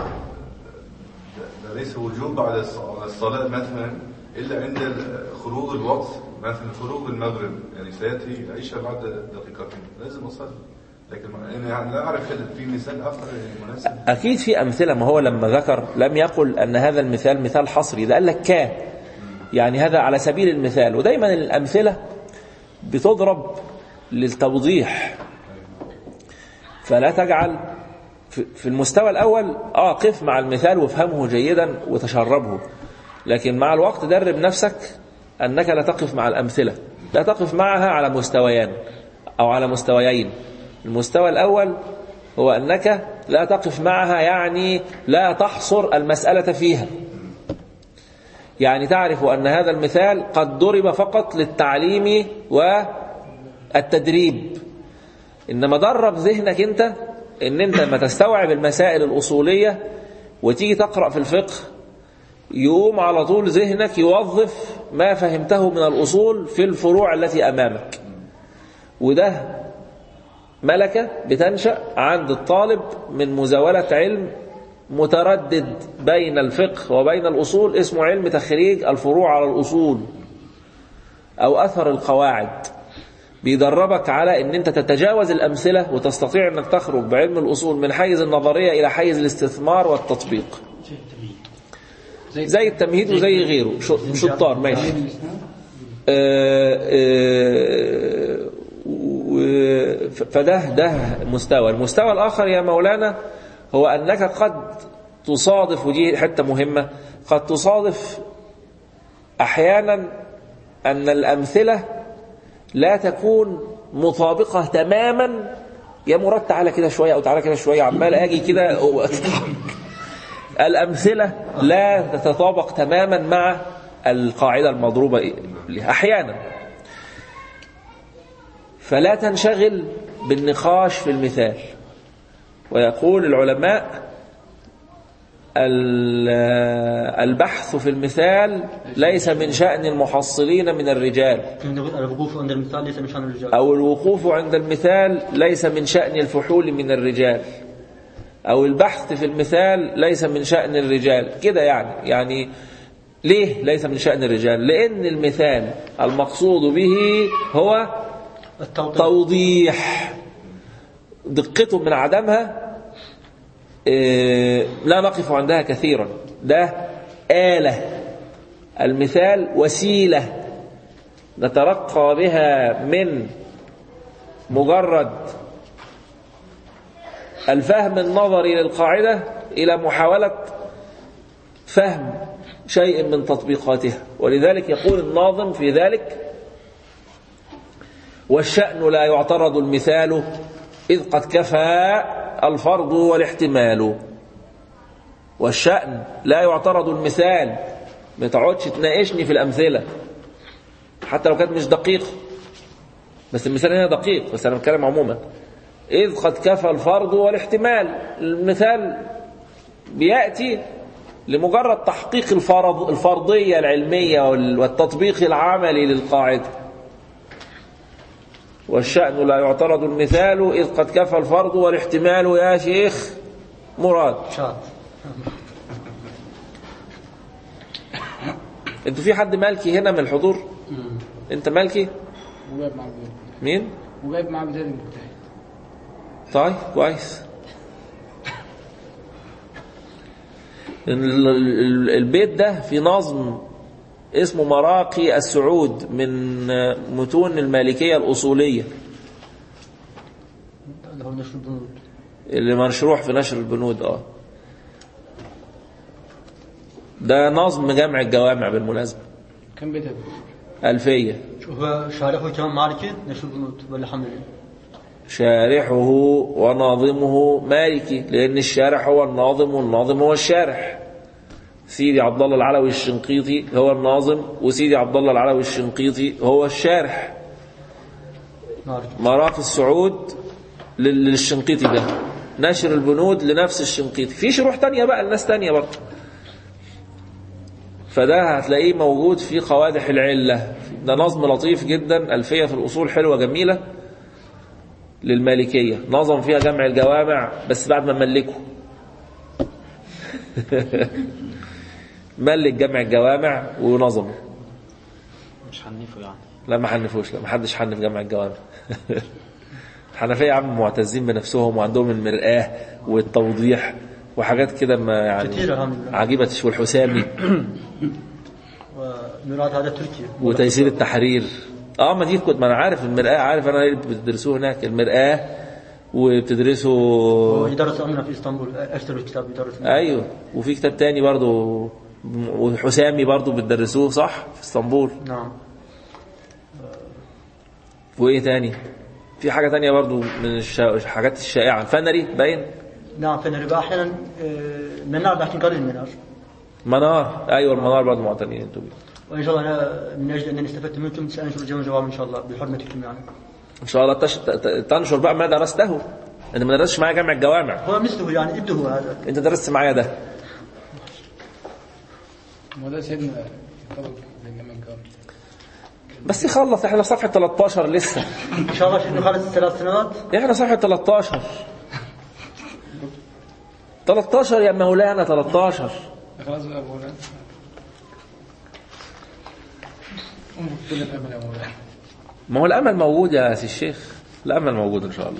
Speaker 9: ده- ده ليس وجوب على الص- على الصلاة مثلا إلا عند ال- خروج الوقت مثلا خروج المغرب يعني سيأتي العشاء بعد دقيقتين لازم أصلي لكن ما- أنا يعني لا أعرف هل في مثال آخر مناسب
Speaker 1: أكيد في أمثلة ما هو لما ذكر لم يقل أن هذا المثال مثال حصري ده قال لك كا يعني هذا على سبيل المثال ودايما الأمثلة بتضرب للتوضيح فلا تجعل في في المستوى الأول آه قف مع المثال وافهمه جيدا وتشربه لكن مع الوقت درب نفسك أنك لا تقف مع الأمثلة لا تقف معها على مستويان أو على مستويين المستوى الأول هو أنك لا تقف معها يعني لا تحصر المسألة فيها يعني تعرف أن هذا المثال قد ضرب فقط للتعليم والتدريب إنما درب ذهنك أنت إن أنت لما تستوعب المسائل الأصولية وتيجي تقرأ في الفقه يقوم على طول ذهنك يوظف ما فهمته من الأصول في الفروع التي أمامك وده ملكة بتنشأ عند الطالب من مزاولة علم متردد بين الفقه وبين الأصول اسمه علم تخريج الفروع على الأصول أو أثر القواعد بيدربك على ان انت تتجاوز الامثله وتستطيع انك تخرج بعلم الاصول من حيز النظريه الى حيز الاستثمار والتطبيق زي التمهيد وزي غيره ش- شطار ماشي آه، آه، و- ف- فده ده مستوى المستوى الآخر يا مولانا هو أنك قد تصادف ودي حتة مهمة قد تصادف أحيانا أن الأمثلة لا تكون مطابقة تماما يا مراد تعالى كده شوية أو تعالى كده شوية عمال أجي كده وأتحرك. الأمثلة لا تتطابق تماما مع القاعدة المضروبة لها أحيانا فلا تنشغل بالنقاش في المثال ويقول العلماء ال- البحث في المثال ليس من شأن المحصلين من الرجال
Speaker 6: الوقوف عند المثال ليس من شان الرجال
Speaker 1: أو الوقوف عند المثال ليس من شأن الفحول من الرجال أو البحث في المثال ليس من شأن الرجال كده يعني يعني ليه ليس من شأن الرجال لأن المثال المقصود به هو
Speaker 6: التوضيح
Speaker 1: توضيح دقته من عدمها إيه، لا نقف عندها كثيرا ده آلة المثال وسيلة نترقى بها من مجرد الفهم النظري للقاعدة إلى محاولة فهم شيء من تطبيقاتها ولذلك يقول الناظم في ذلك والشأن لا يعترض المثال إذ قد كفى الفرض والاحتمال والشأن لا يعترض المثال ما تقعدش تناقشني في الأمثلة حتى لو كانت مش دقيقة بس المثال هنا دقيق بس أنا بتكلم عموما إذ قد كفى الفرض والاحتمال المثال بيأتي لمجرد تحقيق الفرض الفرضية العلمية وال- والتطبيق العملي للقاعدة والشأن لا يعترض المثال إذ قد كفى الفرض والاحتمال يا شيخ مراد
Speaker 6: شاط
Speaker 1: انتوا في حد مالكي هنا من الحضور انت مالكي
Speaker 7: وجايب معاه بداية
Speaker 1: مين
Speaker 7: وجايب معاه بداية المجتهد
Speaker 1: طيب كويس ال- ال- البيت ده في نظم اسمه مراقي السعود من متون المالكية الأصولية
Speaker 6: اللي هو نشر البنود
Speaker 1: اللي مشروح في نشر البنود اه ده نظم جمع الجوامع بالمناسبة
Speaker 7: كم بيتها
Speaker 1: ألفية
Speaker 6: هو شارحه كمان مالكي نشر البنود ولا حملي
Speaker 1: شارحه وناظمه مالكي لأن الشارح هو الناظم والناظم هو الشارح سيدي عبد الله العلوي الشنقيطي هو الناظم وسيدي عبد الله العلوي الشنقيطي هو الشارح
Speaker 6: مالكي
Speaker 1: مراقي السعود لل- للشنقيطي ده نشر البنود لنفس الشنقيطي في شروح تانية بقى لناس تانية برضه فده هتلاقيه موجود في قوادح العلة ده نظم لطيف جدا ألفية في الأصول حلوة جميلة للمالكية نظم فيها جمع الجوامع بس بعد ما ملكه ملك جمع الجوامع ونظمه
Speaker 2: مش حنفه يعني
Speaker 1: لا ما حنفوش لا ما حدش حنف جمع الجوامع الحنفية يا عم معتزين بنفسهم وعندهم المرآة والتوضيح وحاجات كده ما يعني
Speaker 6: كتير الحمد لله.
Speaker 1: عجيبة والحسامي
Speaker 6: ومراد هذا تركيا
Speaker 1: وتيسير التحرير اه ما دي كنت ما انا عارف المرآة عارف انا ايه اللي بتدرسوه هناك المرآة وبتدرسوا
Speaker 6: يدرس عندنا في اسطنبول اشتروا الكتاب يدرس
Speaker 1: ايوه وفي كتاب تاني برضو وحسامي برضو بتدرسوه صح في اسطنبول
Speaker 6: نعم
Speaker 1: وايه تاني في حاجة تانية برضو من الشا- الحاجات الشائعة الفنري باين
Speaker 6: نعم في الربا احيانا آه، منار لكن قليل منار
Speaker 1: منار ايوه المنار برضو معتنين انتوا بيه
Speaker 6: وان شاء الله انا من اجل انني استفدت منكم سانشر الجواب جواب ان شاء الله بحرمتكم يعني
Speaker 1: ان شاء الله تش... ت- ت- تنشر بقى ما درسته انت ما درستش معايا جامع الجوامع
Speaker 6: هو مثله يعني ابده هو هذا
Speaker 1: انت درست معايا ده
Speaker 7: ما ده سيدنا طلب زي ما قال
Speaker 1: بس يخلص احنا في صفحه 13 لسه
Speaker 6: ان شاء الله شفنا خالص ثلاث سنوات
Speaker 1: احنا صفحه 13 13 يا مولانا 13
Speaker 7: خلاص بقى يا مولانا انظر كل الامل يا مولانا
Speaker 1: ما هو الامل موجود يا سي الشيخ الامل موجود ان شاء الله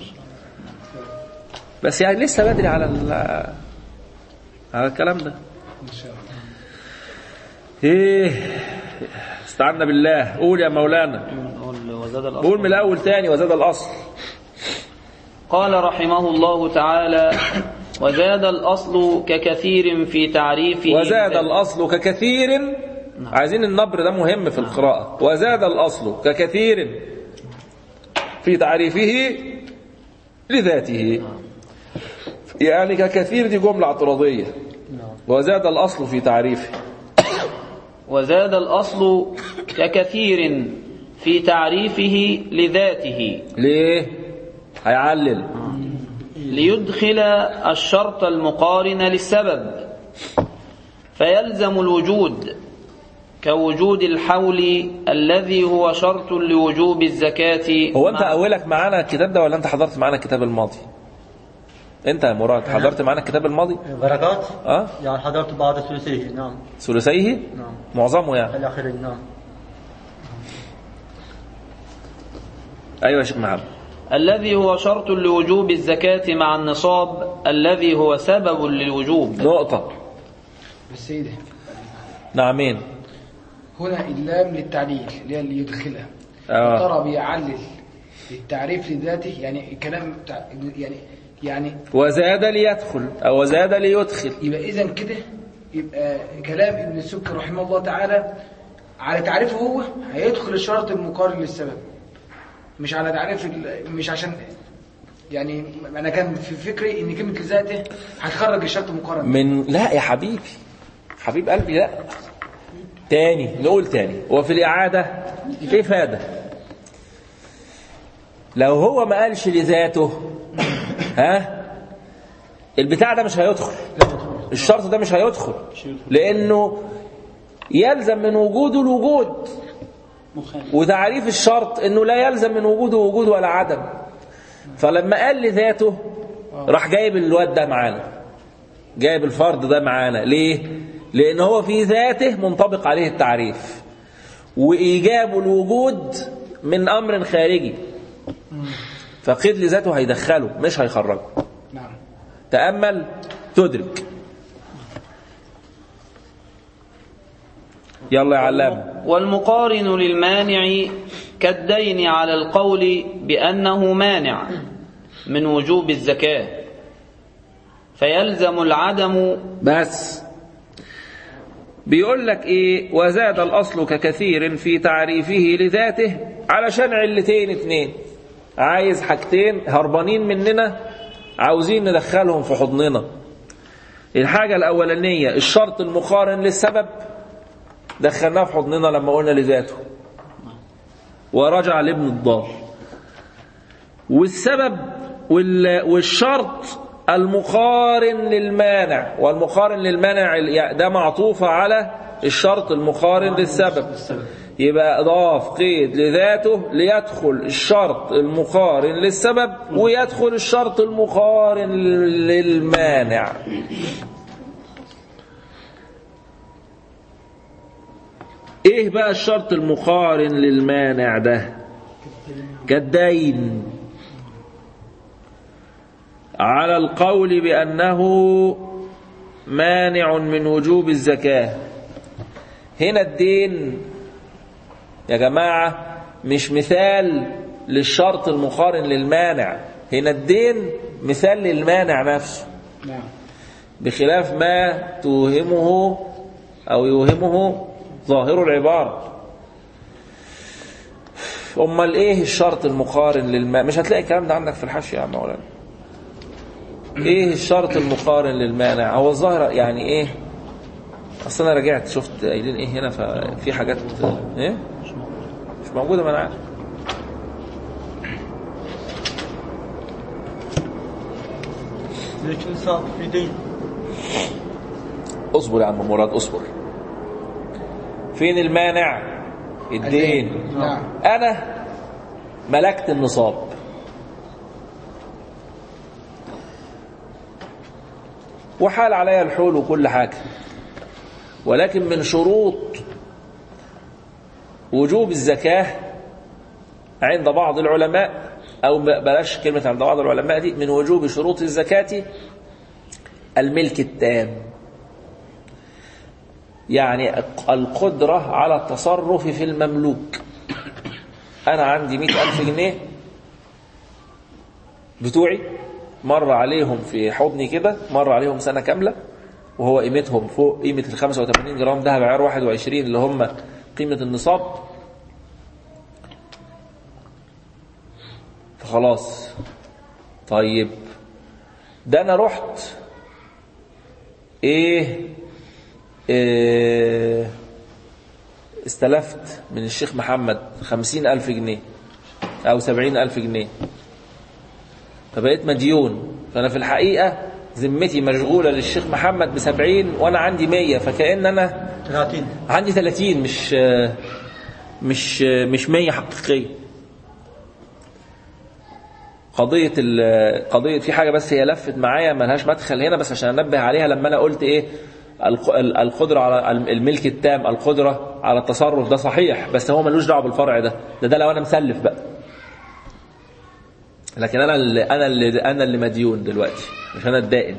Speaker 1: بس يعني لسه بدري على ال... على الكلام ده
Speaker 7: ان شاء الله
Speaker 1: ايه استعنا بالله قول يا مولانا
Speaker 2: نقول وزاد الأصل
Speaker 1: قول من الاول تاني وزاد الاصل
Speaker 2: قال رحمه الله تعالى وزاد الأصل ككثير في تعريفه
Speaker 1: وزاد الأصل ككثير عايزين النبر ده مهم في القراءة وزاد الأصل ككثير في تعريفه لذاته يعني ككثير دي جملة اعتراضية وزاد الأصل في تعريفه
Speaker 2: وزاد الأصل ككثير في تعريفه لذاته
Speaker 1: ليه هيعلل
Speaker 2: ليدخل الشرط المقارن للسبب فيلزم الوجود كوجود الحول الذي هو شرط لوجوب الزكاة
Speaker 1: هو أنت
Speaker 2: مع-
Speaker 1: أولك معانا الكتاب ده ولا أنت حضرت معانا الكتاب الماضي أنت يا مراد حضرت معانا الكتاب الماضي
Speaker 6: بركات
Speaker 1: أه
Speaker 6: يعني حضرت بعض ثلثيه نعم
Speaker 1: ثلثيه
Speaker 6: نعم
Speaker 1: معظمه يعني
Speaker 6: الاخرين نعم
Speaker 1: أيوة يا شيخ محمد
Speaker 2: الذي هو شرط لوجوب الزكاة مع النصاب الذي هو سبب للوجوب
Speaker 1: نقطة
Speaker 7: بس ايه ده
Speaker 1: نعمين
Speaker 7: هنا اللام للتعليل اللي هي اللي يدخلها
Speaker 1: آه.
Speaker 7: ترى بيعلل التعريف لذاته يعني الكلام بتاع يعني يعني
Speaker 1: وزاد ليدخل أو وزاد ليدخل
Speaker 7: يبقى اذا كده يبقى كلام ابن السكر رحمه الله تعالى على تعريفه هو هيدخل الشرط المقارن للسبب مش على تعريف ال- مش عشان يعني انا كان في فكري ان كلمه لذاته هتخرج الشرط المقارن
Speaker 1: من لا يا حبيبي حبيب قلبي لا تاني نقول تاني وفي الإعادة إفادة لو هو ما قالش لذاته ها البتاع ده مش هيدخل الشرط ده مش هيدخل لأنه يلزم من وجوده الوجود وتعريف الشرط انه لا يلزم من وجوده وجود ولا عدم فلما قال لذاته راح جايب الواد ده معانا جايب الفرد ده معانا ليه لان هو في ذاته منطبق عليه التعريف وايجاب الوجود من امر خارجي فقيد لذاته هيدخله مش هيخرجه
Speaker 7: نعم
Speaker 1: تامل تدرك يلا يا علام
Speaker 2: والمقارن للمانع كالدين على القول بأنه مانع من وجوب الزكاة فيلزم العدم
Speaker 1: بس بيقول لك ايه وزاد الاصل ككثير في تعريفه لذاته علشان علتين اتنين عايز حاجتين هربانين مننا عاوزين ندخلهم في حضننا الحاجة الأولانية الشرط المقارن للسبب دخلناه في حضننا لما قلنا لذاته ورجع لابن الضال والسبب وال- والشرط المقارن للمانع والمقارن للمانع ال- ده معطوف على الشرط المقارن للسبب يبقى اضاف قيد لذاته ليدخل الشرط المقارن للسبب ويدخل الشرط المقارن للمانع ايه بقى الشرط المقارن للمانع ده كالدين على القول بأنه مانع من وجوب الزكاة هنا الدين يا جماعة مش مثال للشرط المقارن للمانع هنا الدين مثال للمانع نفسه
Speaker 7: نعم
Speaker 1: بخلاف ما توهمه أو يوهمه ظاهر العبارة أمال إيه الشرط المقارن للماء مش هتلاقي الكلام ده عندك في الحاشية يا مولانا إيه الشرط المقارن للمانع هو الظاهر يعني إيه أصل أنا رجعت شفت قايلين إيه هنا ففي حاجات إيه مش موجودة ما أنا عارف
Speaker 6: لكن صار في دين
Speaker 1: اصبر يا عم مراد اصبر فين المانع الدين
Speaker 7: نعم
Speaker 1: انا ملكت النصاب وحال عليا الحول وكل حاجة ولكن من شروط وجوب الزكاة عند بعض العلماء أو بلاش كلمة عند بعض العلماء دي من وجوب شروط الزكاة الملك التام يعني القدرة على التصرف في المملوك أنا عندي مئة ألف جنيه بتوعي مر عليهم في حضني كده مر عليهم سنة كاملة وهو قيمتهم فوق قيمة ال 85 جرام دهب عيار 21 اللي هم قيمة النصاب فخلاص طيب ده أنا رحت إيه, إيه استلفت من الشيخ محمد خمسين ألف جنيه أو سبعين ألف جنيه فبقيت مديون فأنا في الحقيقة ذمتي مشغولة للشيخ محمد بسبعين وأنا عندي مية فكأن أنا
Speaker 6: 30
Speaker 1: عندي 30 مش مش مش 100 حقيقية قضية ال- قضية في حاجة بس هي لفت معايا ملهاش مدخل هنا بس عشان انبه عليها لما انا قلت ايه الق- ال- القدرة على الملك التام القدرة على التصرف ده صحيح بس هو ملوش دعوه بالفرع ده ده ده لو انا مسلف بقى لكن انا اللي انا اللي انا اللي مديون دلوقتي مش انا الدائن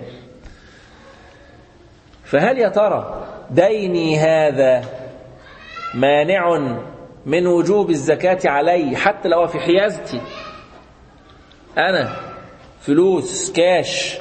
Speaker 1: فهل يا ترى ديني هذا مانع من وجوب الزكاة علي حتى لو في حيازتي أنا فلوس كاش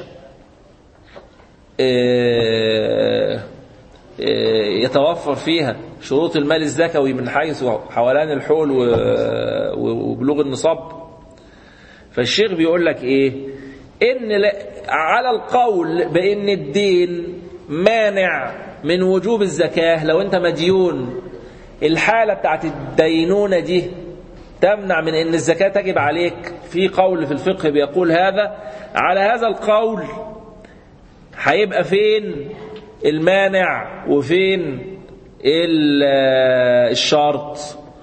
Speaker 1: آه، آه، يتوفر فيها شروط المال الزكوي من حيث حولان الحول و- و- وبلوغ النصاب فالشيخ بيقول لك ايه ان لا- على القول بان الدين مانع من وجوب الزكاة لو انت مديون الحالة بتاعت الدينونة دي تمنع من ان الزكاة تجب عليك في قول في الفقه بيقول هذا على هذا القول هيبقى فين المانع وفين ال- الشرط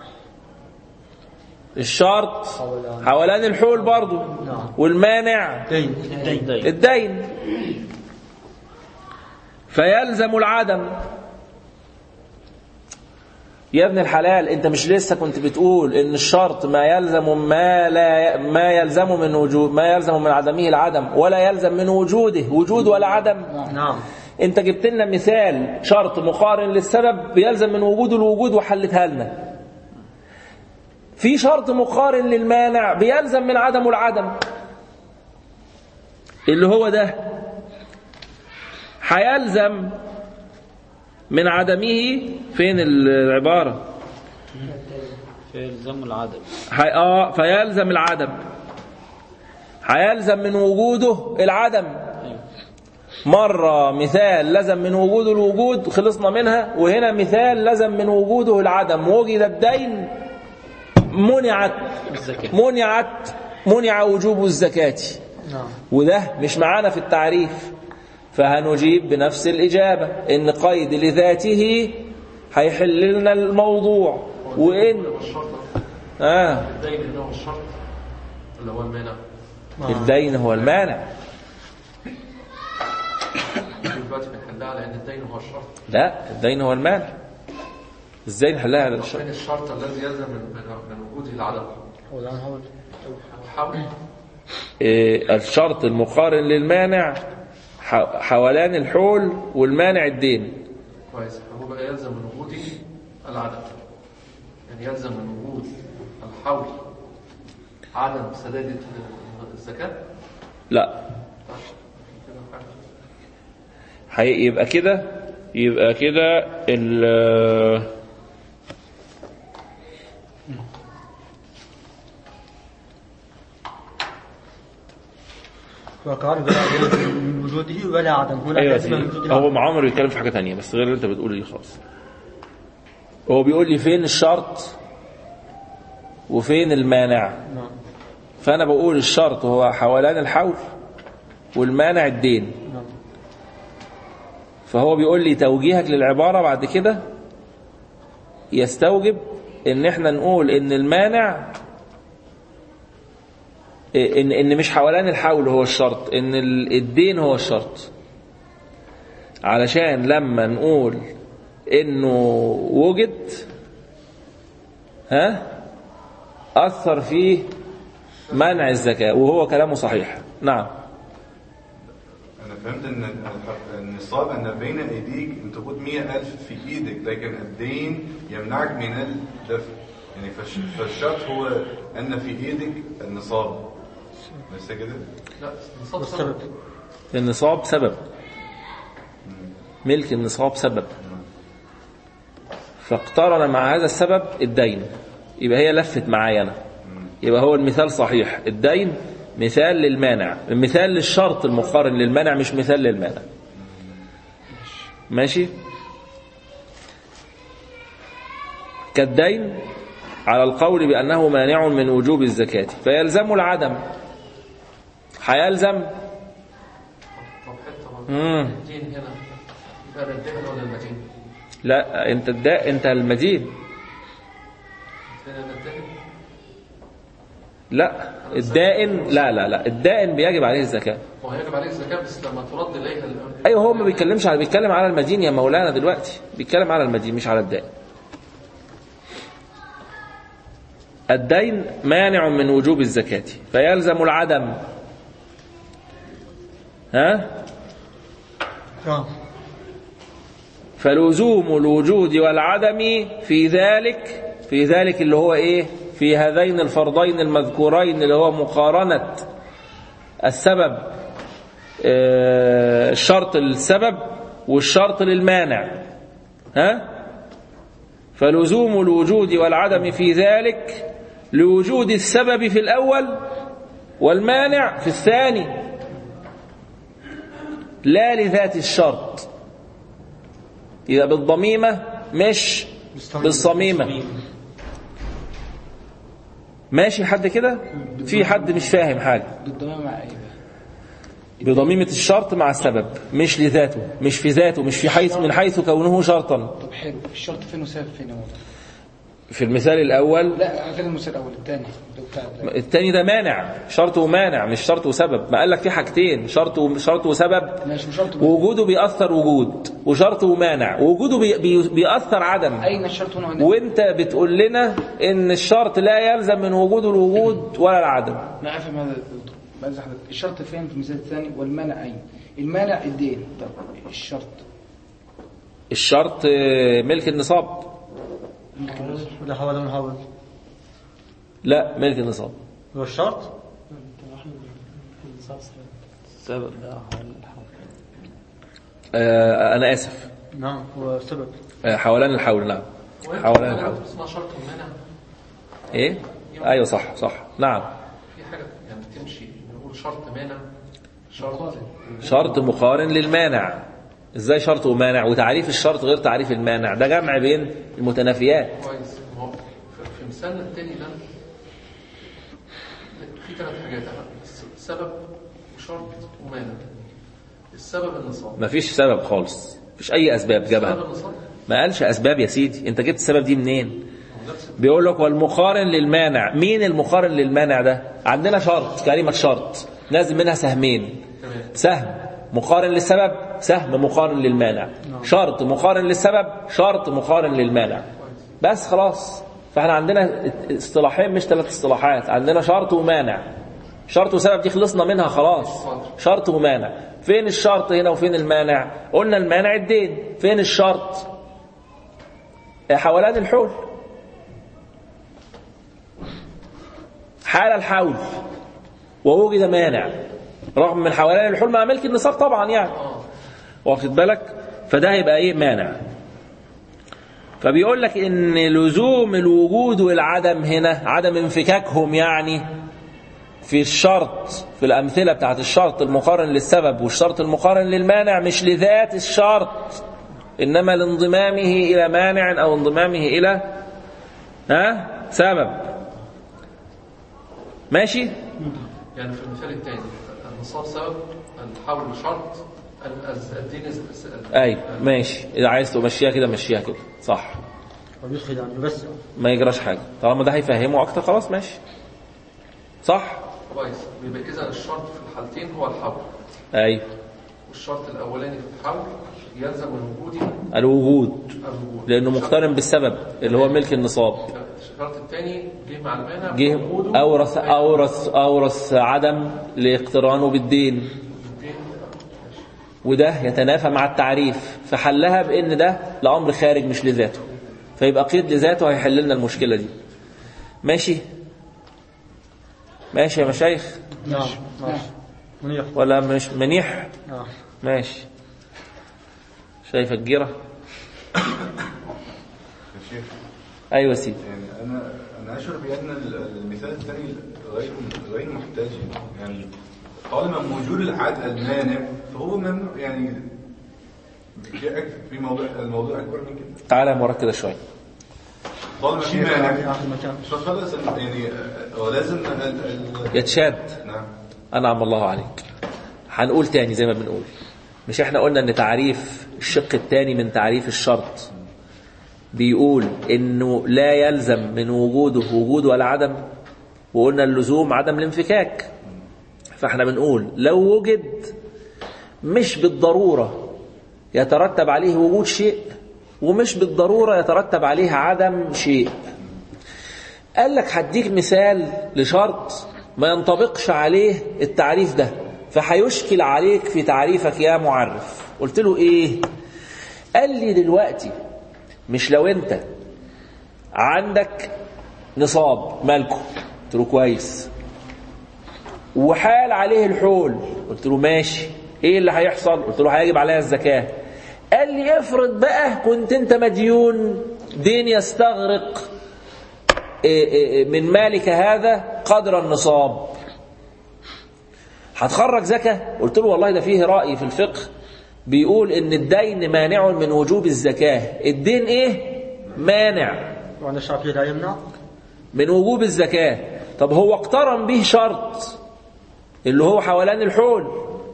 Speaker 1: الشرط حولان الحول برضو والمانع
Speaker 6: دين
Speaker 1: الدين فيلزم العدم يا ابن الحلال انت مش لسه كنت بتقول ان الشرط ما يلزم ما لا ما يلزم من وجود ما يلزم من عدمه العدم ولا يلزم من وجوده وجود ولا عدم
Speaker 6: نعم
Speaker 1: انت جبت لنا مثال شرط مقارن للسبب بيلزم من وجوده الوجود وحلتها لنا في شرط مقارن للمانع بيلزم من عدمه العدم اللي هو ده هيلزم من عدمه فين العبارة
Speaker 2: فيلزم العدم
Speaker 1: حي... آه فيلزم العدم هيلزم من وجوده العدم مرة مثال لزم من وجوده الوجود خلصنا منها وهنا مثال لزم من وجوده العدم وجد الدين منعت
Speaker 2: الزكاة
Speaker 1: منعت منع وجوب الزكاة
Speaker 6: نعم
Speaker 1: وده مش معانا في التعريف فهنجيب بنفس الإجابة إن قيد لذاته هيحل لنا الموضوع وإن
Speaker 5: الشرط
Speaker 1: آه
Speaker 5: الدين اللي هو الشرط اللي هو المانع
Speaker 1: الدين هو المانع
Speaker 5: دلوقتي بنحلها على ان الدين هو الشرط
Speaker 1: لا الدين هو المانع ازاي نحلها على الشرط
Speaker 5: فين الشرط الذي يلزم من من, من وجوده العدم
Speaker 6: هو ده هو
Speaker 5: حول
Speaker 1: إيه الشرط المقارن للمانع ح- حولان الحول والمانع الدين
Speaker 5: كويس هو بقى يلزم من وجوده العدم يعني يلزم من وجود الحول عدم سداد الزكاة
Speaker 1: لا
Speaker 5: كده حاجة.
Speaker 1: هي- يبقى كده يبقى كده ال
Speaker 6: وقال ولا يلزم من وجوده ولا عدم هنا
Speaker 1: ايوه يا
Speaker 6: يلزم من
Speaker 1: سيدي.
Speaker 6: وجود
Speaker 1: هو
Speaker 6: العدم
Speaker 1: معمر بيتكلم في حاجه تانية بس غير اللي انت بتقوله دي خالص هو بيقول لي فين الشرط وفين المانع
Speaker 6: نعم
Speaker 1: فانا بقول الشرط هو حولان الحول والمانع الدين
Speaker 6: نعم
Speaker 1: فهو بيقول لي توجيهك للعبارة بعد كده يستوجب ان احنا نقول ان المانع ان ان مش حولان الحول هو الشرط ان ال- الدين هو الشرط علشان لما نقول انه وجد ها اثر فيه منع الزكاة وهو كلامه صحيح نعم
Speaker 9: أنا فهمت إن الح- النصاب أن بين أيديك أن تاخد مية ألف في إيدك لكن الدين يمنعك من الدفع يعني فالش- فالشرط هو أن في إيدك النصاب بس كده
Speaker 5: لا نصاب
Speaker 6: والسبب
Speaker 5: سبب
Speaker 1: النصاب سبب ملك النصاب سبب فاقترن مع هذا السبب الدين يبقى هي لفت معايا انا يبقى هو المثال صحيح الدين مثال للمانع مثال للشرط المقارن للمانع مش مثال للمانع ماشي كالدين على القول بأنه مانع من وجوب الزكاة فيلزم العدم هيلزم
Speaker 5: طب حتة
Speaker 1: مم.
Speaker 5: الدين هنا يبقى ده الدين ولا المدين؟
Speaker 1: لا انت الداء انت المدين
Speaker 5: هنا ده الدين
Speaker 1: لا الدائن لا لا لا الدائن بيجب عليه الزكاة
Speaker 5: وهيجب عليه الزكاة بس لما ترد إليها ال-
Speaker 1: ايوه هو ما بيتكلمش على بيتكلم على المدين يا مولانا دلوقتي بيتكلم على المدين مش على الدائن الدين مانع من وجوب الزكاة فيلزم العدم ها
Speaker 6: نعم
Speaker 1: فلزوم الوجود والعدم في ذلك في ذلك اللي هو ايه في هذين الفرضين المذكورين اللي هو مقارنة السبب آه، الشرط للسبب والشرط للمانع ها فلزوم الوجود والعدم في ذلك لوجود السبب في الأول والمانع في الثاني لا لذات الشرط يبقى بالضميمة مش بالصميمة ماشي حد كده في حد مش فاهم حاجة
Speaker 7: بالضمير مع ايه بقى؟
Speaker 1: بضميمة الشرط مع السبب مش لذاته مش في ذاته مش في حيث من حيث كونه شرطا
Speaker 7: طب حلو الشرط فين وسبب فين يا مولانا؟
Speaker 1: في المثال الأول
Speaker 7: لا فين المثال الاول الثاني ده بتاع
Speaker 1: التاني ده مانع شرط ومانع مش شرط وسبب ما قال لك في حاجتين شرط و- شرط وسبب
Speaker 7: ماشي وشرط
Speaker 1: وجوده بيأثر وجود وشرط ومانع وجوده بي بي بيأثر عدم
Speaker 7: اين الشرط هنا وهنا؟
Speaker 1: وانت بتقول لنا ان الشرط لا يلزم من وجوده الوجود ولا العدم
Speaker 7: لا افهم هذا الدكتور. بعد حضرتك الشرط فين في المثال الثاني والمانع اين المانع الدين طب الشرط
Speaker 1: الشرط آه، ملك النصاب
Speaker 6: ولا حول ولا حول
Speaker 1: لا ملك النصاب
Speaker 6: هو الشرط
Speaker 2: سبب
Speaker 1: آه، أنا آسف
Speaker 6: نعم هو سبب
Speaker 1: آه، حولان الحول نعم حولان الحول
Speaker 5: اسمها شرط المنع
Speaker 1: إيه أيوة صح صح نعم
Speaker 5: في حاجة يعني تمشي نقول شرط مانع شرط
Speaker 1: شرط مقارن للمانع ازاي شرط ومانع وتعريف الشرط غير تعريف المانع ده جمع بين المتنافيات
Speaker 5: كويس ما هو في- في مثالنا التاني ده في ثلاث حاجات سبب وشرط ومانع السبب النصاب
Speaker 1: مفيش سبب خالص مفيش اي اسباب
Speaker 5: سبب
Speaker 1: جابها
Speaker 5: النصاب
Speaker 1: ما قالش اسباب يا سيدي انت جبت السبب دي منين
Speaker 5: هو نفس
Speaker 1: بيقول لك والمقارن للمانع مين المقارن للمانع ده عندنا شرط كلمة شرط لازم منها سهمين
Speaker 5: تمام
Speaker 1: سهم مقارن للسبب سهم مقارن للمانع شرط مقارن للسبب شرط مقارن للمانع بس خلاص فاحنا عندنا اصطلاحين مش ثلاث اصطلاحات عندنا شرط ومانع شرط وسبب دي خلصنا منها خلاص شرط ومانع فين الشرط هنا وفين المانع قلنا المانع الدين فين الشرط حولان الحول حال الحول ووجد مانع رغم من حولان الحول مع ملك النصاب طبعا يعني واخد بالك فده هيبقى ايه مانع فبيقول لك ان لزوم الوجود والعدم هنا عدم انفكاكهم يعني في الشرط في الامثله بتاعت الشرط المقارن للسبب والشرط المقارن للمانع مش لذات الشرط انما لانضمامه الى مانع او انضمامه الى ها سبب ماشي
Speaker 5: يعني في المثال الثاني النصاب سبب الحول شرط ال- الدين س- س-
Speaker 1: اي ماشي اذا عايز تمشيها كده مشيها كده صح
Speaker 6: أو يدخل يعني بس
Speaker 1: ما يجراش حاجه طالما ده هيفهمه اكتر خلاص ماشي صح
Speaker 5: كويس يبقى اذا الشرط في الحالتين هو الحول
Speaker 1: ايوه
Speaker 5: والشرط الاولاني في الحول يلزم من وجوده
Speaker 1: الوجود
Speaker 5: الوجود
Speaker 1: لانه مقترن بالسبب اللي هو ملك النصاب
Speaker 5: الشرط الثاني جه مع المانع
Speaker 1: جه
Speaker 5: وجوده
Speaker 1: اورث اورث اورث عدم لاقترانه بالدين
Speaker 5: الدين
Speaker 1: وده يتنافى مع التعريف فحلها بان ده لامر خارج مش لذاته فيبقى قيد لذاته هيحل لنا المشكله دي ماشي ماشي يا مشايخ
Speaker 6: نعم ماشي منيح
Speaker 1: ولا مش منيح
Speaker 6: نعم
Speaker 1: ماشي شايف الجيره
Speaker 9: يا شيخ
Speaker 1: ايوه يا سيدي
Speaker 9: يعني انا انا اشعر بان ال- المثال الثاني غير غير محتاج يعني طالما موجود العاد المانع فهو ممنوع يعني في أك- في موضوع الموضوع اكبر من كده
Speaker 1: تعالى يا مركز كده شويه
Speaker 9: طالما في
Speaker 6: في
Speaker 9: مانع
Speaker 6: آخر مكان
Speaker 9: فخلاص يعني آه، ولازم ال- ال-
Speaker 1: يتشاد
Speaker 9: نعم
Speaker 1: أنعم الله عليك هنقول تاني زي ما بنقول مش احنا قلنا ان تعريف الشق الثاني من تعريف الشرط بيقول انه لا يلزم من وجوده وجود ولا عدم وقلنا اللزوم عدم الانفكاك فاحنا بنقول لو وجد مش بالضرورة يترتب عليه وجود شيء ومش بالضرورة يترتب عليه عدم شيء قال لك هديك مثال لشرط ما ينطبقش عليه التعريف ده فهيشكل عليك في تعريفك يا معرف قلت له ايه قال لي دلوقتي مش لو انت عندك نصاب مالكه قلت له كويس وحال عليه الحول قلت له ماشي ايه اللي هيحصل قلت له هيجب عليها الزكاه قال لي افرض بقى كنت انت مديون دين يستغرق إيه إيه من مالك هذا قدر النصاب هتخرج زكاة قلت له والله ده فيه رأي في الفقه بيقول ان الدين مانع من وجوب الزكاة الدين ايه مانع
Speaker 6: وعند الشافعي لا يمنع
Speaker 1: من وجوب الزكاة طب هو اقترن به شرط اللي هو حولان الحول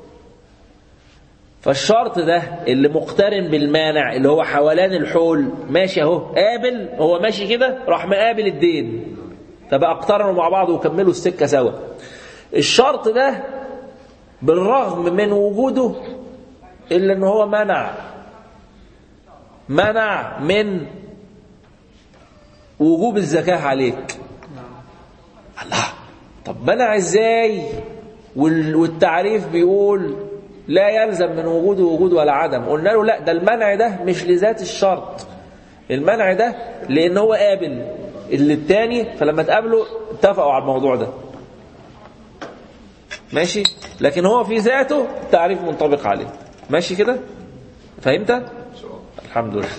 Speaker 1: فالشرط ده اللي مقترن بالمانع اللي هو حولان الحول ماشي اهو قابل هو ماشي كده راح مقابل الدين فبقى اقترنوا مع بعض وكملوا السكة سوا الشرط ده بالرغم من وجوده إلا ان هو منع منع من وجوب الزكاة عليك الله طب منع ازاي وال- والتعريف بيقول لا يلزم من وجوده وجود ولا عدم قلنا له لا ده المنع ده مش لذات الشرط المنع ده لان هو قابل اللي التاني فلما تقابله اتفقوا على الموضوع ده ماشي لكن هو في ذاته التعريف منطبق عليه ماشي كده فهمت الحمد لله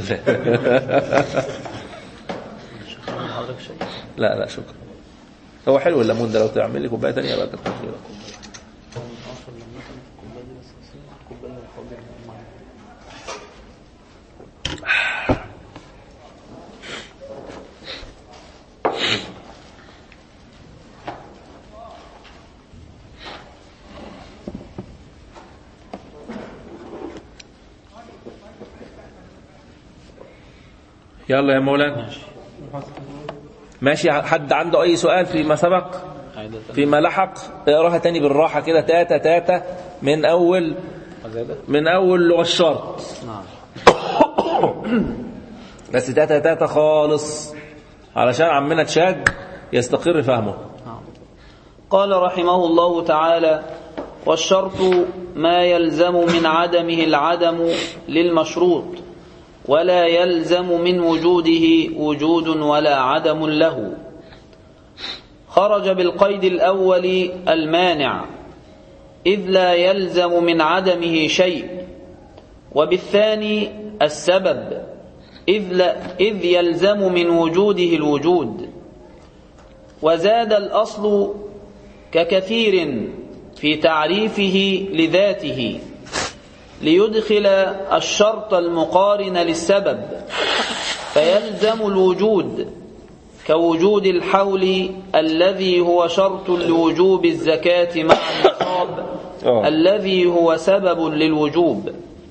Speaker 1: لا لا شكرا هو حلو الليمون ده لو تعمل لي كوبايه ثانيه بقى كتر خيرك يلا يا مولانا ماشي حد عنده اي سؤال فيما سبق فيما لحق اقراها تاني بالراحه كده تاتا تاتا من اول من اول لغه الشرط
Speaker 2: نعم
Speaker 1: بس تاتا تاتا خالص علشان عمنا تشاد يستقر فهمه
Speaker 2: قال رحمه الله تعالى والشرط ما يلزم من عدمه العدم للمشروط ولا يلزم من وجوده وجود ولا عدم له خرج بالقيد الأول المانع إذ لا يلزم من عدمه شيء وبالثاني السبب إذ, لا إذ يلزم من وجوده الوجود وزاد الأصل ككثير في تعريفه لذاته ليدخل الشرط المقارن للسبب فيلزم الوجود كوجود الحول الذي هو شرط لوجوب الزكاة مع النصاب
Speaker 1: آه.
Speaker 2: الذي هو سبب للوجوب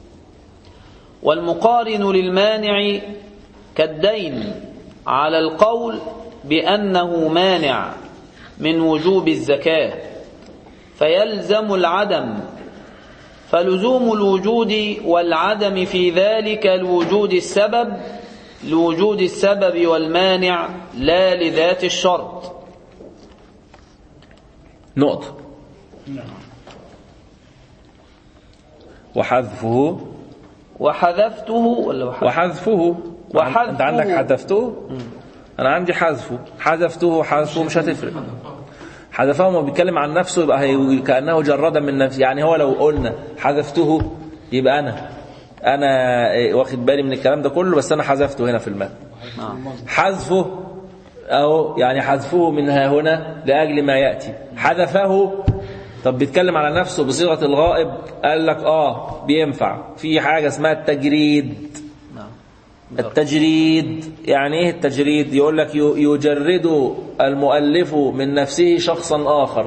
Speaker 2: والمقارن للمانع كالدين على القول بأنه مانع من وجوب الزكاة فيلزم العدم فلزوم الوجود والعدم في ذلك لوجود السبب لوجود السبب والمانع لا لذات الشرط
Speaker 1: نقطة وحذفه
Speaker 2: وحذفته ولا وحذف
Speaker 1: وحذفه
Speaker 2: وحذفه.
Speaker 1: انت عندك حذفته انا عندي حذفه حذفته وحذفه مش هتفرق حذفه ما بيتكلم عن نفسه يبقى هي كانه جردا من نفسه يعني هو لو قلنا حذفته يبقى انا انا إيه، واخد بالي من الكلام ده كله بس انا حذفته هنا في المتن حذفه أو يعني حذفه من ها هنا لأجل ما يأتي حذفه طب بيتكلم على نفسه بصيغة الغائب قال لك آه بينفع في حاجة اسمها التجريد التجريد يعني ايه التجريد يقول لك ي- يجرد المؤلف من نفسه شخصا آخر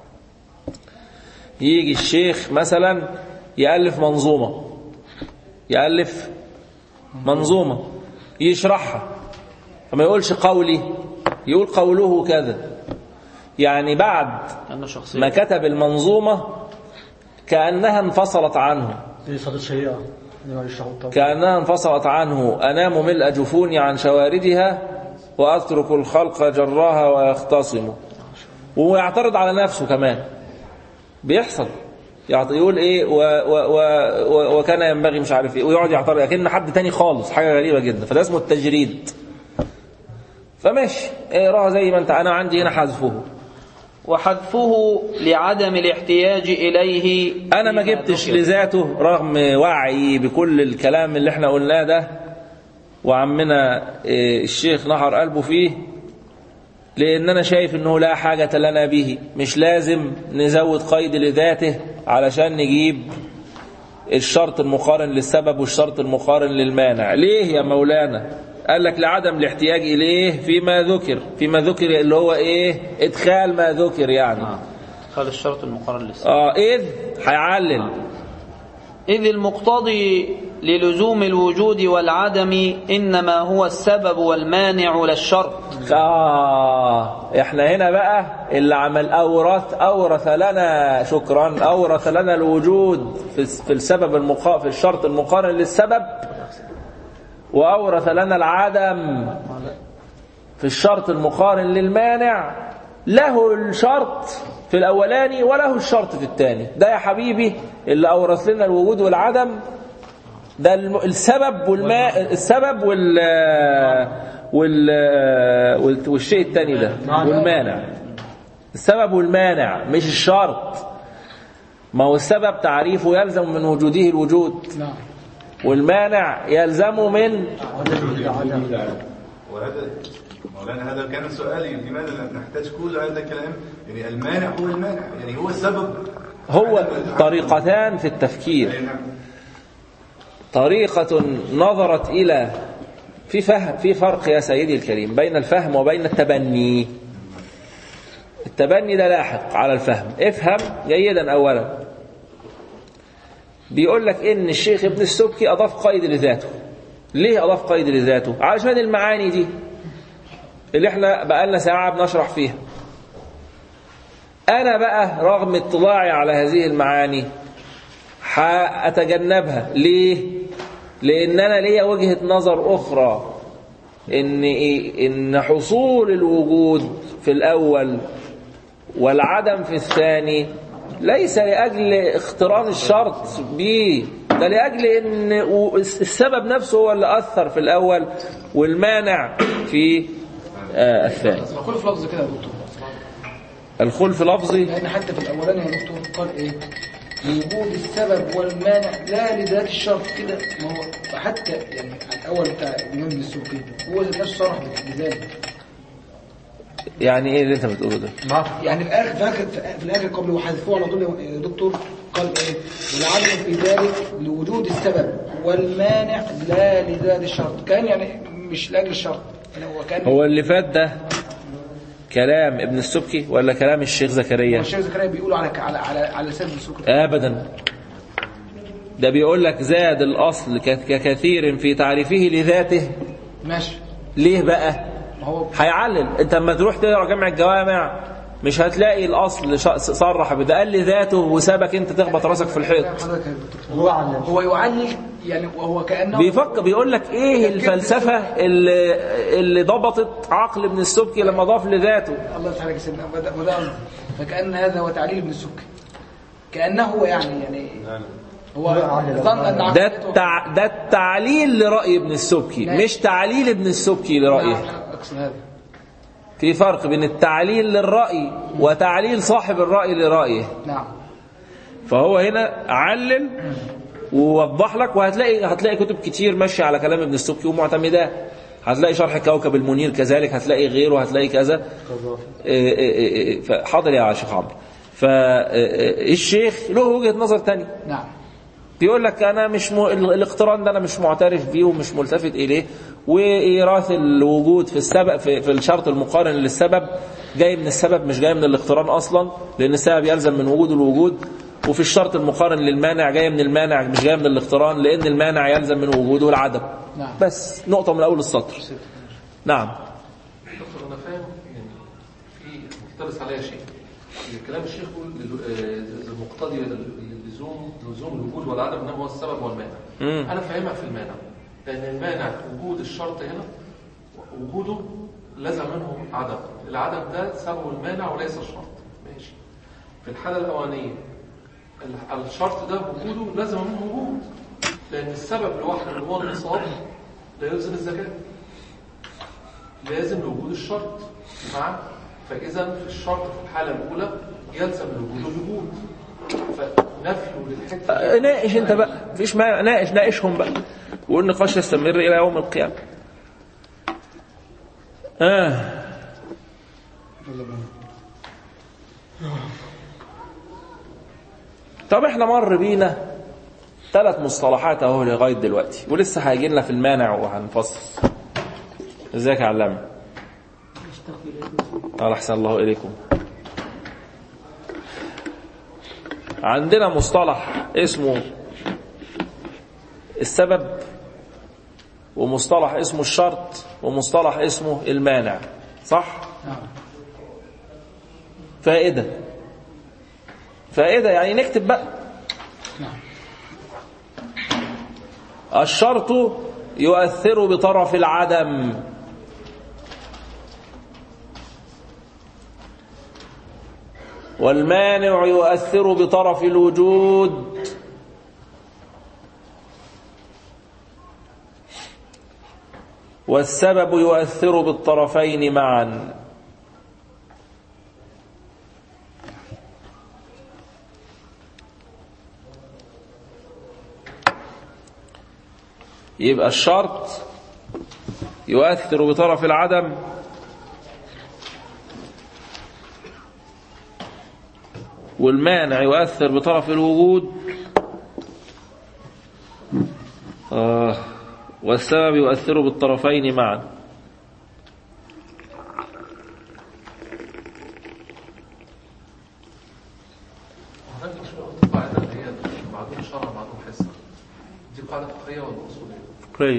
Speaker 1: يجي الشيخ مثلا يألف منظومة يألف منظومة يشرحها فما يقولش قولي يقول قوله كذا يعني بعد
Speaker 2: كأنه شخصية
Speaker 1: ما كتب المنظومة كأنها انفصلت عنه
Speaker 6: دي صدر شريعة دي ما يشرحوا الطبع
Speaker 1: كأنها انفصلت عنه أنام ملء جفوني عن شواردها وأترك الخلق جراها ويختصم ويعترض على نفسه كمان بيحصل يعط- يقول ايه و و و و وكان ينبغي مش عارف ايه ويقعد يعترض لكن حد تاني خالص حاجه غريبه جدا فده اسمه التجريد فماشي اقراها زي ما انت انا عندي هنا حذفه
Speaker 2: وحذفه لعدم الاحتياج إليه
Speaker 1: انا ما
Speaker 2: فيما
Speaker 1: جبتش
Speaker 2: ذكر.
Speaker 1: لذاته رغم وعي بكل الكلام اللي احنا قلناه ده وعمنا إيه، الشيخ نحر قلبه فيه لان انا شايف انه لا حاجة لنا به مش لازم نزود قيد لذاته علشان نجيب الشرط المقارن للسبب والشرط المقارن للمانع ليه يا مولانا قال لك لعدم الاحتياج اليه فيما ذكر فيما ذكر اللي هو ايه ادخال ما ذكر يعني
Speaker 2: هذا الشرط المقارن للسبب
Speaker 1: اه اذ هيعلل
Speaker 2: إذ المقتضي للزوم الوجود والعدم إنما هو السبب والمانع للشرط
Speaker 1: آه إحنا هنا بقى اللي عمل أورث أورث لنا شكرا أورث لنا الوجود في في السبب المقا في الشرط المقارن للسبب وأورث لنا العدم في الشرط المقارن للمانع له الشرط في الأولاني وله الشرط في الثاني ده يا حبيبي اللي أورث لنا الوجود والعدم ده الم- السبب والماء السبب وال وال وال- والشيء الثاني ده والمانع السبب والمانع مش الشرط ما هو السبب تعريفه يلزم من وجوده الوجود
Speaker 7: نعم
Speaker 1: والمانع يلزم من
Speaker 9: وهذا مولانا هذا كان سؤالي لماذا نحتاج كل هذا الكلام يعني المانع هو المانع يعني هو السبب
Speaker 1: هو
Speaker 9: عدم-
Speaker 1: طريقتان في التفكير
Speaker 9: أي نعم.
Speaker 1: طريقة نظرت إلى في فهم في فرق يا سيدي الكريم بين الفهم وبين التبني التبني ده لاحق على الفهم افهم جيدا أولا بيقول لك إن الشيخ ابن السبكي أضاف قيد لذاته ليه أضاف قيد لذاته علشان المعاني دي اللي احنا بقالنا ساعة بنشرح فيها أنا بقى رغم اطلاعي على هذه المعاني هأتجنبها ليه؟ لأن أنا ليا وجهة نظر أخرى إن إيه؟ إن حصول الوجود في الأول والعدم في الثاني ليس لأجل اقتران الشرط به ده لأجل إن السبب نفسه هو اللي أثر في الأول والمانع في آه الثاني
Speaker 7: بس كل في لفظ كده يا دكتور
Speaker 1: الخلف لفظي
Speaker 7: لان حتى في الاولاني يا دكتور قال ايه لوجود السبب والمانع لا لذات الشرط كده ما هو حتى يعني الاول بتاع ابن ابن السوقي هو ذات نفسه صرح بذلك
Speaker 1: يعني إيه اللي أنت بتقوله ده؟
Speaker 7: يعني في الاخر فاكر في الاخر قبل وحذفوه على طول يا دكتور قال ايه والعدم في ذلك لوجود السبب والمانع لا لذات الشرط كان يعني مش لاجل الشرط يعني هو كان
Speaker 1: هو اللي فات ده كلام ابن السبكي ولا كلام الشيخ زكريا
Speaker 7: الشيخ زكريا بيقولوا على على على, على لسان ابن السوقي
Speaker 1: ابدا ده بيقول لك زاد الاصل ك- ككثير في تعريفه لذاته
Speaker 7: ماشي
Speaker 1: ليه بقى
Speaker 7: ما هو
Speaker 1: هيعلل انت لما تروح تقرا جامع الجوامع مش هتلاقي الاصل ش- صرح بده قال لذاته وسابك انت تخبط راسك في الحيط
Speaker 7: حضرتك يا دكتور
Speaker 6: هو علم
Speaker 7: هو يعلل يعني وهو كانه
Speaker 1: بيفكر بيقول لك ايه الفلسفه اللي اللي ضبطت عقل ابن السبكي لما ضاف لذاته
Speaker 7: الله يفتح عليك يا سيدنا وده وده قصدي. فكأن هذا هو تعليل ابن السكي كأنه هو يعني يعني هو ظن أن
Speaker 1: ده
Speaker 7: عقيدته-
Speaker 1: التع... ده التعليل لرأي ابن السبكي مش تعليل ابن السبكي لرأيه
Speaker 7: نعم، أقصد هذا
Speaker 1: في فرق بين التعليل للرأي وتعليل صاحب الرأي لرأيه
Speaker 7: نعم
Speaker 1: فهو هنا علل ووضح لك وهتلاقي هتلاقي كتب كتير ماشية على كلام ابن السبكي ومعتمداه هتلاقي شرح كوكب المنير كذلك هتلاقي غيره هتلاقي كذا إيه إيه إيه إيه، حاضر يا شيخ عمرو فالشيخ له وجهة نظر تانية
Speaker 7: نعم
Speaker 1: بيقول لك انا مش م... الاقتران ده انا مش معترف بيه ومش ملتفت اليه وايراث الوجود في السبب في, في الشرط المقارن للسبب جاي من السبب مش جاي من الاقتران اصلا لان السبب يلزم من وجود الوجود وفي الشرط المقارن للمانع جاي من المانع مش جاي من الاقتران لان المانع يلزم من وجوده العدم
Speaker 7: نعم.
Speaker 1: بس نقطه من اول السطر نعم
Speaker 5: دكتور انا فاهم يعني في مقتبس عليها شيء كلام الشيخ يقول لل- آه، المقتضي للزوم لزوم الوجود والعدم انما هو السبب والمانع
Speaker 1: مم.
Speaker 5: انا فاهمها في المانع لان المانع وجود الشرط هنا وجوده لازم منه عدم العدم ده سبب المانع وليس الشرط ماشي في الحاله الاولانيه ال- الشرط ده وجوده لازم منه وجود لان السبب لوحده اللي هو النصاب لا يلزم الزكاه لازم لوجود الشرط معا فإذا في الشرط في الحالة الأولى يلزم لوجود الوجود فنفيه للحتة
Speaker 1: آه، ناقش انت بقى مفيش مانع ناقش ناقشهم بقى والنقاش يستمر الى يوم القيامه آه. طب احنا مر بينا ثلاث مصطلحات اهو لغايه دلوقتي ولسه هيجي لنا في المانع وهنفصل ازيك يا علامه قال احسن الله اليكم عندنا مصطلح اسمه السبب ومصطلح اسمه الشرط ومصطلح اسمه المانع صح
Speaker 7: نعم
Speaker 1: فائدة فائدة يعني نكتب بقى الشرط يؤثر بطرف العدم والمانع يؤثر بطرف الوجود والسبب يؤثر بالطرفين معا يبقى الشرط يؤثر بطرف العدم والمانع يؤثر بطرف الوجود آه والسبب يؤثر بالطرفين معا
Speaker 5: هنرجع شوية قلت القاعدة اللي هي بعضهم شرع بعضهم حسن دي قاعدة فقهية ولا أصولية؟
Speaker 1: طيب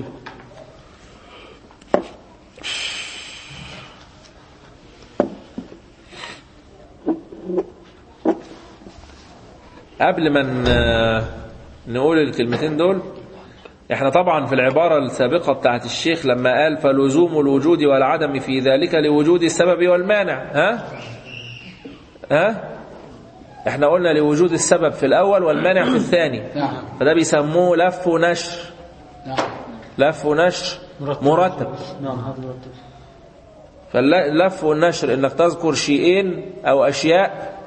Speaker 1: قبل ما ن- نقول الكلمتين دول احنا طبعا في العبارة السابقة بتاعت الشيخ لما قال فلزوم الوجود والعدم في ذلك لوجود السبب والمانع ها ها احنا قلنا لوجود السبب في الأول والمانع في الثاني
Speaker 7: نعم
Speaker 1: فده بيسموه لف ونشر
Speaker 7: نعم
Speaker 1: لف ونشر مرتب
Speaker 6: نعم هذا مرتب
Speaker 1: فاللف والنشر انك تذكر شيئين او اشياء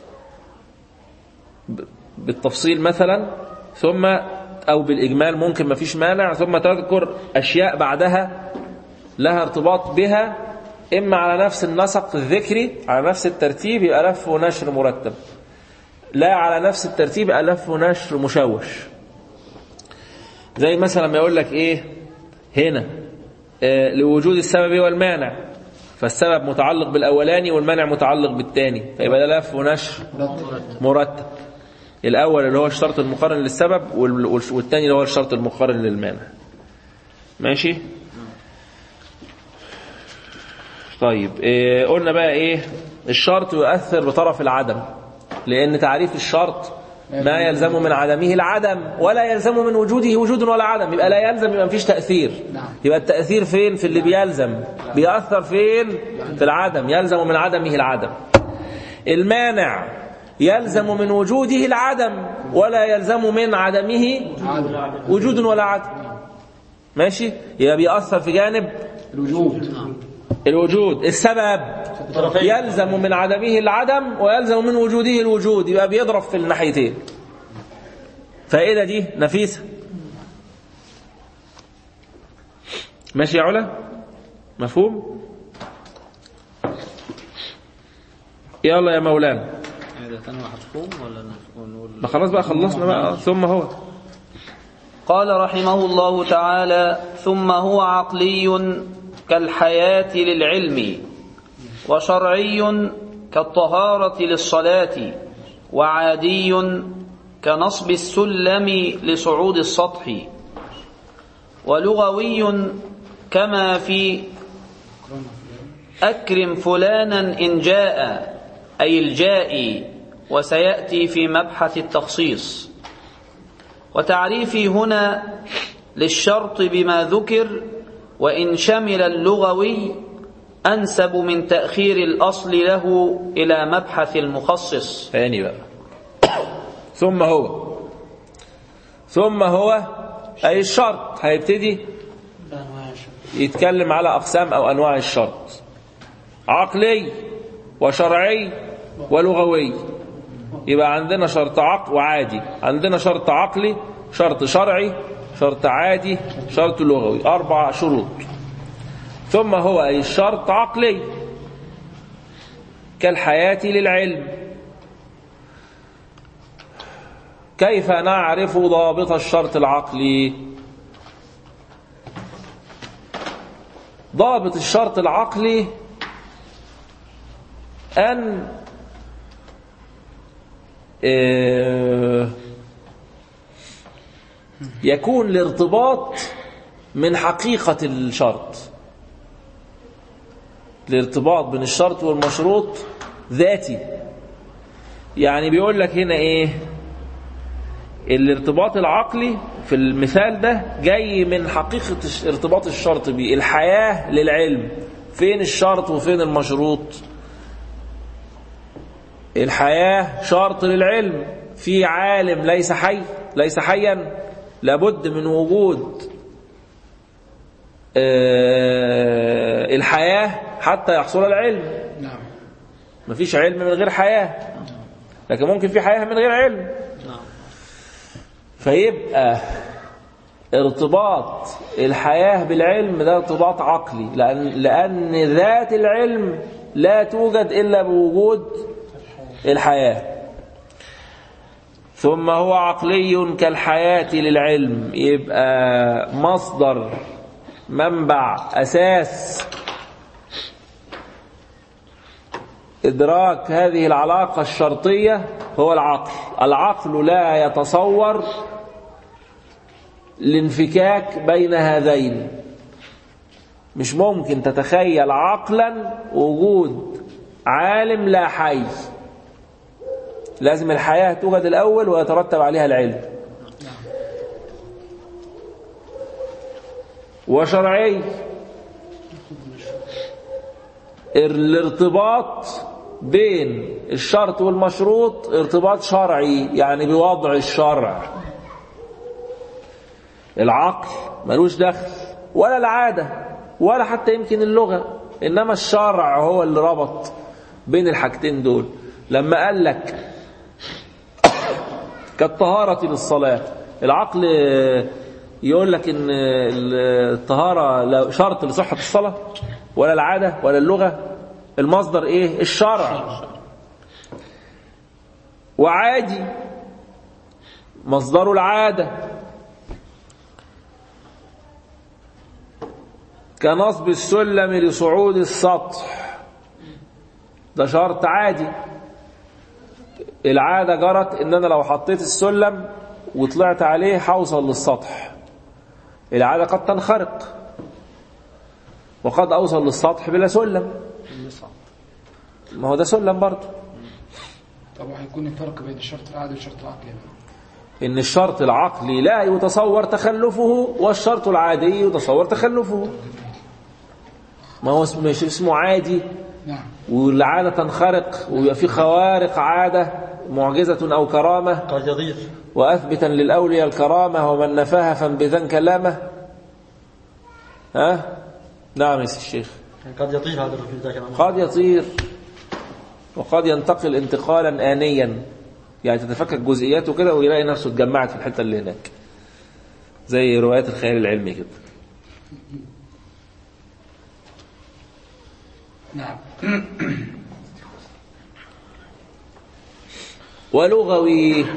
Speaker 1: ب- بالتفصيل مثلا ثم او بالاجمال ممكن ما فيش مانع ثم تذكر اشياء بعدها لها ارتباط بها اما على نفس النسق الذكري على نفس الترتيب يبقى لف ونشر مرتب لا على نفس الترتيب يبقى لف ونشر مشوش زي مثلا ما يقول لك ايه هنا آه، لوجود السبب والمانع فالسبب متعلق بالأولاني والمانع متعلق بالثاني فيبقى ده لف ونشر مرتب الأول اللي هو الشرط المقارن للسبب وال- وال- والثاني اللي هو الشرط المقارن للمانع ماشي طيب إيه قلنا بقى ايه الشرط يؤثر بطرف العدم لأن تعريف الشرط ما يلزم من عدمه العدم ولا يلزم من وجوده وجود ولا عدم يبقى لا يلزم يبقى مفيش تأثير
Speaker 7: نعم.
Speaker 1: يبقى التأثير فين في اللي بيلزم بيأثر فين في العدم يلزم من عدمه العدم المانع يلزم من وجوده العدم ولا يلزم من عدمه وجود ولا عدم ماشي يبقى بيأثر في جانب
Speaker 7: الوجود
Speaker 1: الوجود السبب يلزم من عدمه العدم ويلزم من وجوده الوجود يبقى بيضرب في الناحيتين فائدة دي نفيسة ماشي يا علا مفهوم يلا يا مولانا
Speaker 2: هذا تاني محفوم ولا نقول
Speaker 1: ما خلاص بقى خلصنا بقى ثم هو
Speaker 2: قال رحمه الله تعالى ثم هو عقلي كالحياة للعلم وشرعي كالطهارة للصلاة وعادي كنصب السلم لصعود السطح ولغوي كما في أكرم فلانا إن جاء أي الجائي وسيأتي في مبحث التخصيص وتعريفي هنا للشرط بما ذكر وإن شمل اللغوي أنسب من تأخير الأصل له إلى مبحث المخصص
Speaker 1: تاني بقى ثم هو ثم هو أي الشرط هيبتدي يتكلم على أقسام أو أنواع الشرط عقلي وشرعي ولغوي يبقى عندنا شرط عقل وعادي عندنا شرط عقلي شرط شرعي شرط عادي شرط لغوي أربع شروط ثم هو أي الشرط عقلي كالحياة للعلم كيف نعرف ضابط الشرط العقلي ضابط الشرط العقلي أن آه، يكون الارتباط من حقيقة الشرط الارتباط بين الشرط والمشروط ذاتي يعني بيقول لك هنا ايه الارتباط العقلي في المثال ده جاي من حقيقة ارتباط الشرط بيه الحياة للعلم فين الشرط وفين المشروط الحياة شرط للعلم في عالم ليس حي ليس حيا لابد من وجود آه، الحياة حتى يحصل العلم
Speaker 7: نعم
Speaker 1: مفيش علم من غير حياة لكن ممكن في حياة من غير علم فيبقى ارتباط الحياة بالعلم ده ارتباط عقلي لأن, لأن ذات العلم لا توجد إلا بوجود الحياة ثم هو عقلي كالحياة للعلم يبقى مصدر منبع أساس إدراك هذه العلاقة الشرطية هو العقل العقل لا يتصور الانفكاك بين هذين مش ممكن تتخيل عقلا وجود عالم لا حي لازم الحياة توجد الأول ويترتب عليها العلم وشرعي الارتباط بين الشرط والمشروط ارتباط شرعي يعني بوضع الشرع العقل ملوش دخل ولا العادة ولا حتى يمكن اللغة إنما الشرع هو اللي ربط بين الحاجتين دول لما قال لك كالطهارة للصلاة العقل يقول لك ان الطهارة لا- شرط لصحة الصلاة ولا العادة ولا اللغة المصدر ايه الشرع وعادي مصدره العادة كنصب السلم لصعود السطح ده شرط عادي العادة جرت ان انا لو حطيت السلم وطلعت عليه هوصل للسطح العادة قد تنخرق وقد اوصل للسطح بلا سلم ما هو ده سلم برضه
Speaker 7: طبعا هيكون الفرق بين الشرط العادي والشرط العقلي
Speaker 1: ان الشرط العقلي لا يتصور تخلفه والشرط العادي يتصور تخلفه ما هو اسمه مش اسمه عادي
Speaker 7: نعم
Speaker 1: والعادة تنخرق ويبقى في خوارق عادة معجزة أو كرامة
Speaker 6: قد يضيف
Speaker 1: وأثبتا للأولياء الكرامة ومن نفاها فانبذا كلامه ها نعم يا سي الشيخ
Speaker 6: يعني قد يطيف هذا الرجل ذاك الأمر
Speaker 1: قد يطير وقد ينتقل انتقالا آنيا يعني تتفكك جزئياته كده ويلاقي نفسه اتجمعت في الحتة اللي هناك زي روايات الخيال العلمي كده
Speaker 7: نعم
Speaker 1: ولغوي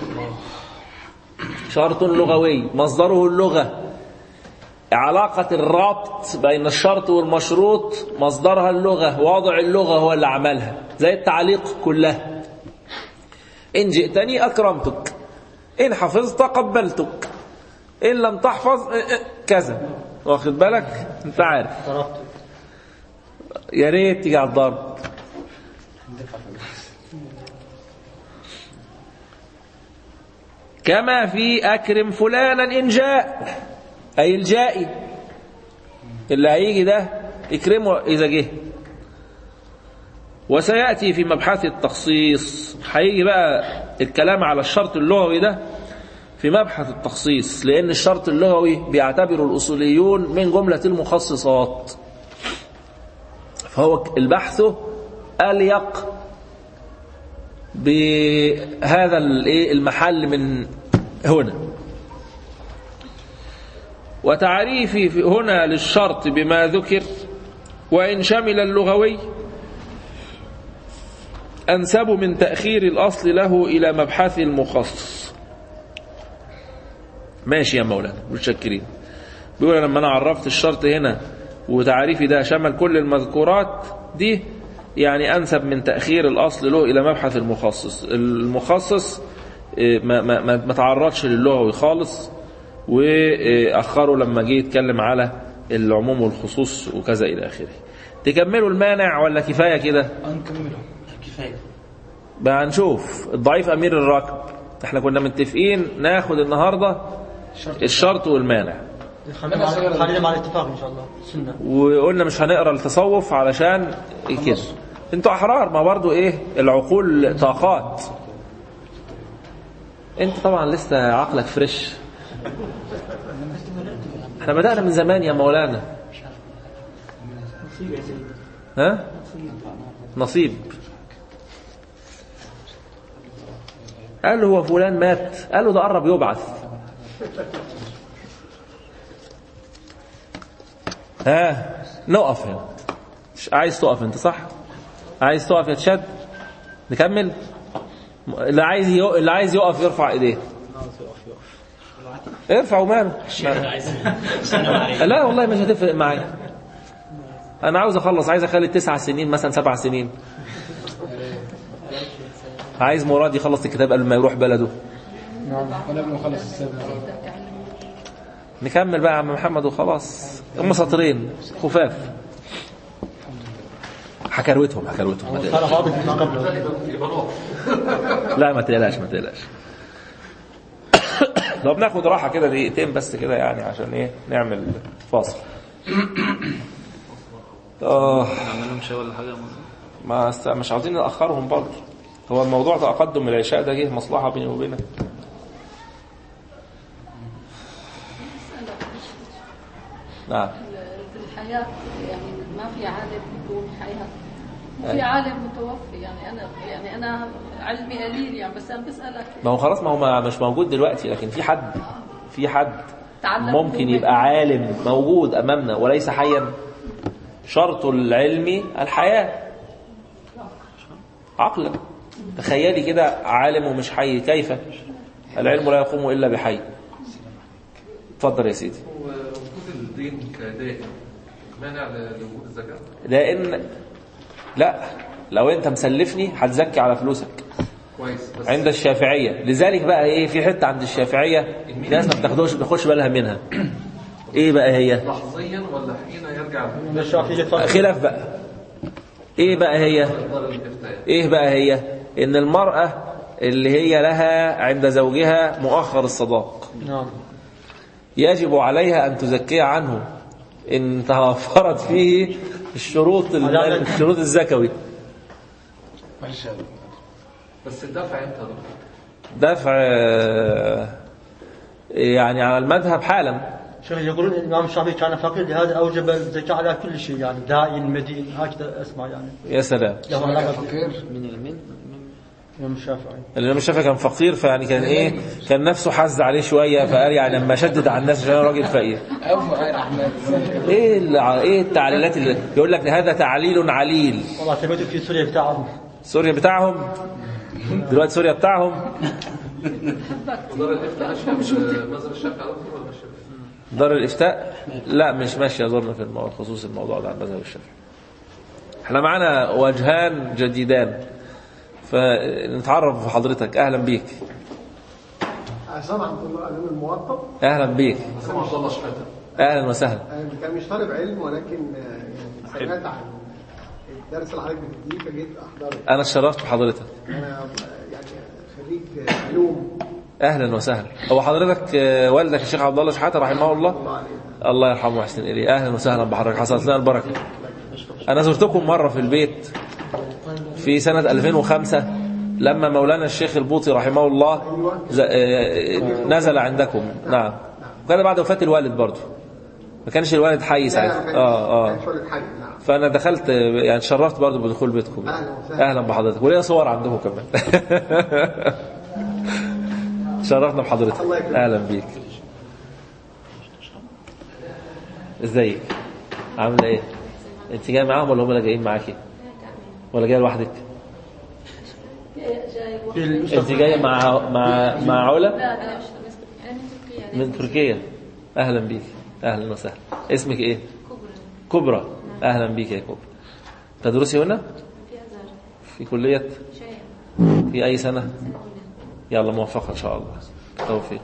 Speaker 1: شرط لغوي مصدره اللغة علاقة الربط بين الشرط والمشروط مصدرها اللغة واضع اللغة هو اللي عملها زي التعليق كلها إن جئتني أكرمتك إن حفظت قبلتك إن لم تحفظ اه، اه، كذا واخد بالك انت عارف
Speaker 6: ضربت
Speaker 1: يا ريت تيجي على الضرب كما في أكرم فلانا إن جاء أي الجائي اللي هيجي ده اكرمه إذا جه وسيأتي في مبحث التخصيص هيجي بقى الكلام على الشرط اللغوي ده في مبحث التخصيص لأن الشرط اللغوي بيعتبره الأصوليون من جملة المخصصات فهو البحث أليق بهذا الايه المحل من هنا وتعريفي في هنا للشرط بما ذكر وإن شمل اللغوي أنسب من تأخير الأصل له إلى مبحث المخصص ماشي يا مولانا متشكرين بيقول لما أنا عرفت الشرط هنا وتعريفي ده شمل كل المذكورات دي يعني أنسب من تأخير الأصل له إلى مبحث المخصص المخصص إيه، ما, ما, ما, ما تعرضش للغوي خالص وأخره لما جه يتكلم على العموم والخصوص وكذا إلى آخره تكملوا المانع ولا كفاية كده
Speaker 7: هنكمله
Speaker 3: كفايه
Speaker 1: بقى هنشوف الضعيف أمير الركب احنا كنا متفقين ناخد النهاردة
Speaker 7: شرط
Speaker 1: الشرط والمانع
Speaker 6: خلينا مع- خلينا مع الاتفاق إن شاء الله سنة
Speaker 1: وقلنا مش هنقرا التصوف علشان كده انتوا احرار ما برضو ايه العقول طاقات انت طبعا لسه عقلك فريش احنا بدأنا من زمان يا مولانا ها نصيب قال له هو فلان مات قال له ده قرب يبعث ها نقف هنا مش عايز تقف انت صح عايز تقف يا تشد نكمل اللي عايز يق... اللي عايز يقف يرفع ايديه ارفع وماله لا والله مش هتفرق معايا انا عاوز اخلص عايز اخلي تسع سنين مثلا سبع سنين عايز مراد يخلص الكتاب قبل ما يروح بلده
Speaker 7: نعم ولا قبل ما اخلص السابع
Speaker 1: نكمل بقى يا عم محمد وخلاص هم سطرين خفاف حكروتهم حكروتهم ما
Speaker 6: كان
Speaker 1: تقلقش.
Speaker 6: فاضل في قبله
Speaker 5: يبقى نقف
Speaker 1: لا ما تقلقش ما تقلقش لو بناخد راحة كده دقيقتين بس كده يعني عشان ايه نعمل فاصل اه
Speaker 2: نعملهم شاي ولا حاجة
Speaker 1: ما است... مش عاوزين نأخرهم برضه هو الموضوع تقدم العشاء ده جه مصلحة بيني وبينك نعم
Speaker 8: في الحياة يعني ما في عالم بدون حياة وفي عالم متوفي يعني أنا يعني أنا علمي قليل يعني بس أنا بسألك
Speaker 1: ما هو خلاص ما هو ما- مش موجود دلوقتي لكن في حد في حد
Speaker 8: تعلمت
Speaker 1: ممكن
Speaker 8: منه.
Speaker 1: يبقى عالم موجود أمامنا وليس حيا شرط العلم الحياة عقلا تخيلي كده عالم ومش حي كيف العلم لا يقوم إلا بحي اتفضل يا سيدي
Speaker 5: ووجود الدين كدائم مانع لوجود الزكاة
Speaker 1: لأن لا لو أنت مسلفني هتزكي على فلوسك
Speaker 5: كويس بس
Speaker 1: عند الشافعية لذلك بقى ايه في حتة عند الشافعية ناس ما بتاخدوش بتاخدش بالها منها ايه بقى هي
Speaker 5: لحظيا ولا حين يرجع
Speaker 6: من الشافعية فرق
Speaker 1: خلاف بقى ايه بقى هي
Speaker 5: دار الافتاء
Speaker 1: ايه بقى هي ان المرأة اللي هي لها عند زوجها مؤخر الصداق
Speaker 6: نعم
Speaker 1: يجب عليها ان تزكي عنه ان توفرت فيه الشروط المال- الشروط الزكوي
Speaker 5: بس الدفع امتى يا دكتور؟
Speaker 1: دفع آه، يعني على المذهب حالا
Speaker 6: شيخ يقولون إن الإمام الشافعي كان فقير لهذا أوجب الزكاة على كل شيء يعني داين مدين هكذا أسمع يعني
Speaker 1: يا سلام
Speaker 6: له علاقة
Speaker 7: فقير
Speaker 2: من المن
Speaker 6: الإمام الشافعي
Speaker 1: الإمام الشافعي كان فقير فيعني كان إيه كان نفسه حز عليه شوية فقال يعني لما شدد على الناس عشان أنا راجل فقير
Speaker 7: أبو غير أحمد
Speaker 1: إيه الع- إيه التعليلات اللي يقول لك هذا تعليل عليل
Speaker 6: والله سمعت في سوريا بتاعهم
Speaker 1: سوريا بتاعهم دلوقتي سوريا بتاعهم
Speaker 5: ودار الافتاء ماشيه بمذهب الشافعي يا دكتور ولا ماشيه بإيه؟
Speaker 1: دار الإفتاء لا مش ماشية ظن في الموضوع خصوص الموضوع ده عن مذهب الشافعي احنا معانا وجهان جديدان فنتعرف بحضرتك أهلا بيك
Speaker 10: عصام عبد الله امام الموطن
Speaker 1: أهلا بيك
Speaker 5: اسمه عبد الله شحاته
Speaker 1: أهلا وسهلا
Speaker 10: انا كان مش طالب علم ولكن آه، يعني سمعت عن الدرس اللي حضرتك بتديه فجيت احضره
Speaker 1: أنا اتشرفت بحضرتك
Speaker 10: انا آه، يعني خريج آه، علوم
Speaker 1: اهلا وسهلا هو حضرتك آه، والدك الشيخ عبد الله شحاته رحمه الله
Speaker 10: الله عليه
Speaker 1: الله يرحمه ويحسن اليه اهلا وسهلا بحضرتك حصلت لنا البركه انا زرتكم مره في البيت في سنه 2005 لما مولانا الشيخ البوطي رحمه الله ز- آه، نزل عندكم نعم وكان بعد وفاه الوالد برضه ما كانش الوالد حي ساعتها اه اه
Speaker 10: كان شغل الحاج نعم
Speaker 1: فانا دخلت آه، يعني اتشرفت برضه بدخول بيتكم
Speaker 10: أهلا وسهلا.
Speaker 1: اهلا بحضرتك وليا صور عندكم كمان شرفنا بحضرتك
Speaker 10: الله يكرمك.
Speaker 1: اهلا بيك ازيك عامله ايه انت جايه معاهم ولا هم اللي جايين معاكي ولا جايه لوحدك
Speaker 8: جاي
Speaker 6: في الأستاذ
Speaker 1: انت جايه مع مع مع علا
Speaker 8: لا أنا مش أنا من تركيا
Speaker 1: من تركيا اهلا بيك اهلا وسهلا اسمك ايه كبرى اهلا بيك يا كبرى تدرسي هنا في كليه في اي سنه يلا موفقه ان شاء الله توفيق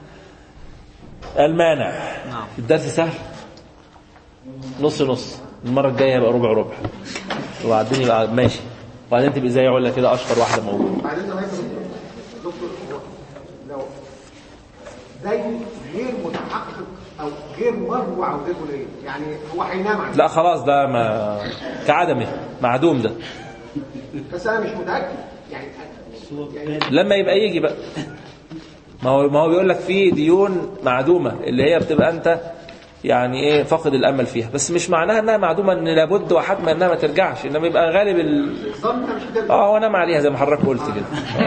Speaker 1: المانع
Speaker 2: نعم.
Speaker 1: الدرس سهل نص نص المره الجايه يبقى ربع ربع وبعدين يبقى ماشي وبعدين تبقى زي علا كده اشهر واحده موجوده
Speaker 10: بعدين لغايه دكتور هو لو دين غير متحقق او غير مروع او غير قليل يعني هو هينام عليه
Speaker 1: لا خلاص ده ما كعدمه معدوم ده
Speaker 10: بس انا مش متاكد يعني يعني
Speaker 1: لما يبقى يجي بقى ما هو ما هو بيقول لك في ديون معدومه اللي هي بتبقى انت يعني ايه فاقد الامل فيها بس مش معناها انها معدومه ان لابد وحتما انها ما ترجعش انما يبقى غالب ال...
Speaker 10: ظنها مش هترجع
Speaker 1: اه هو نام عليها زي ما حضرتك قلت كده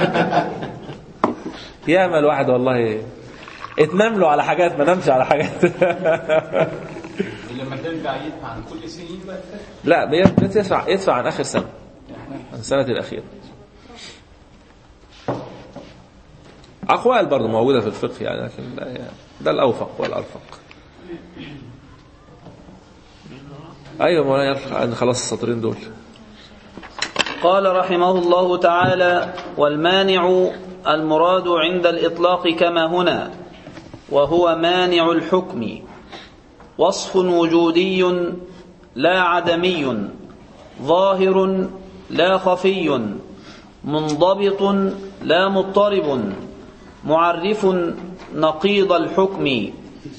Speaker 1: ياما الواحد والله اتنام له على حاجات ما نامش على حاجات
Speaker 3: لما ترجع يدفع عن كل سنين بقى
Speaker 1: لا بي- بتدفع يدفع عن اخر سنه عن السنه الاخيره اقوال برضه موجوده في الفقه يعني لكن ده, ده الاوفق والارفق ايوه مولانا يلا خلاص السطرين دول
Speaker 2: قال رحمه الله تعالى والمانع المراد عند الإطلاق كما هنا وهو مانع الحكم وصف وجودي لا عدمي ظاهر لا خفي منضبط لا مضطرب معرف نقيض الحكم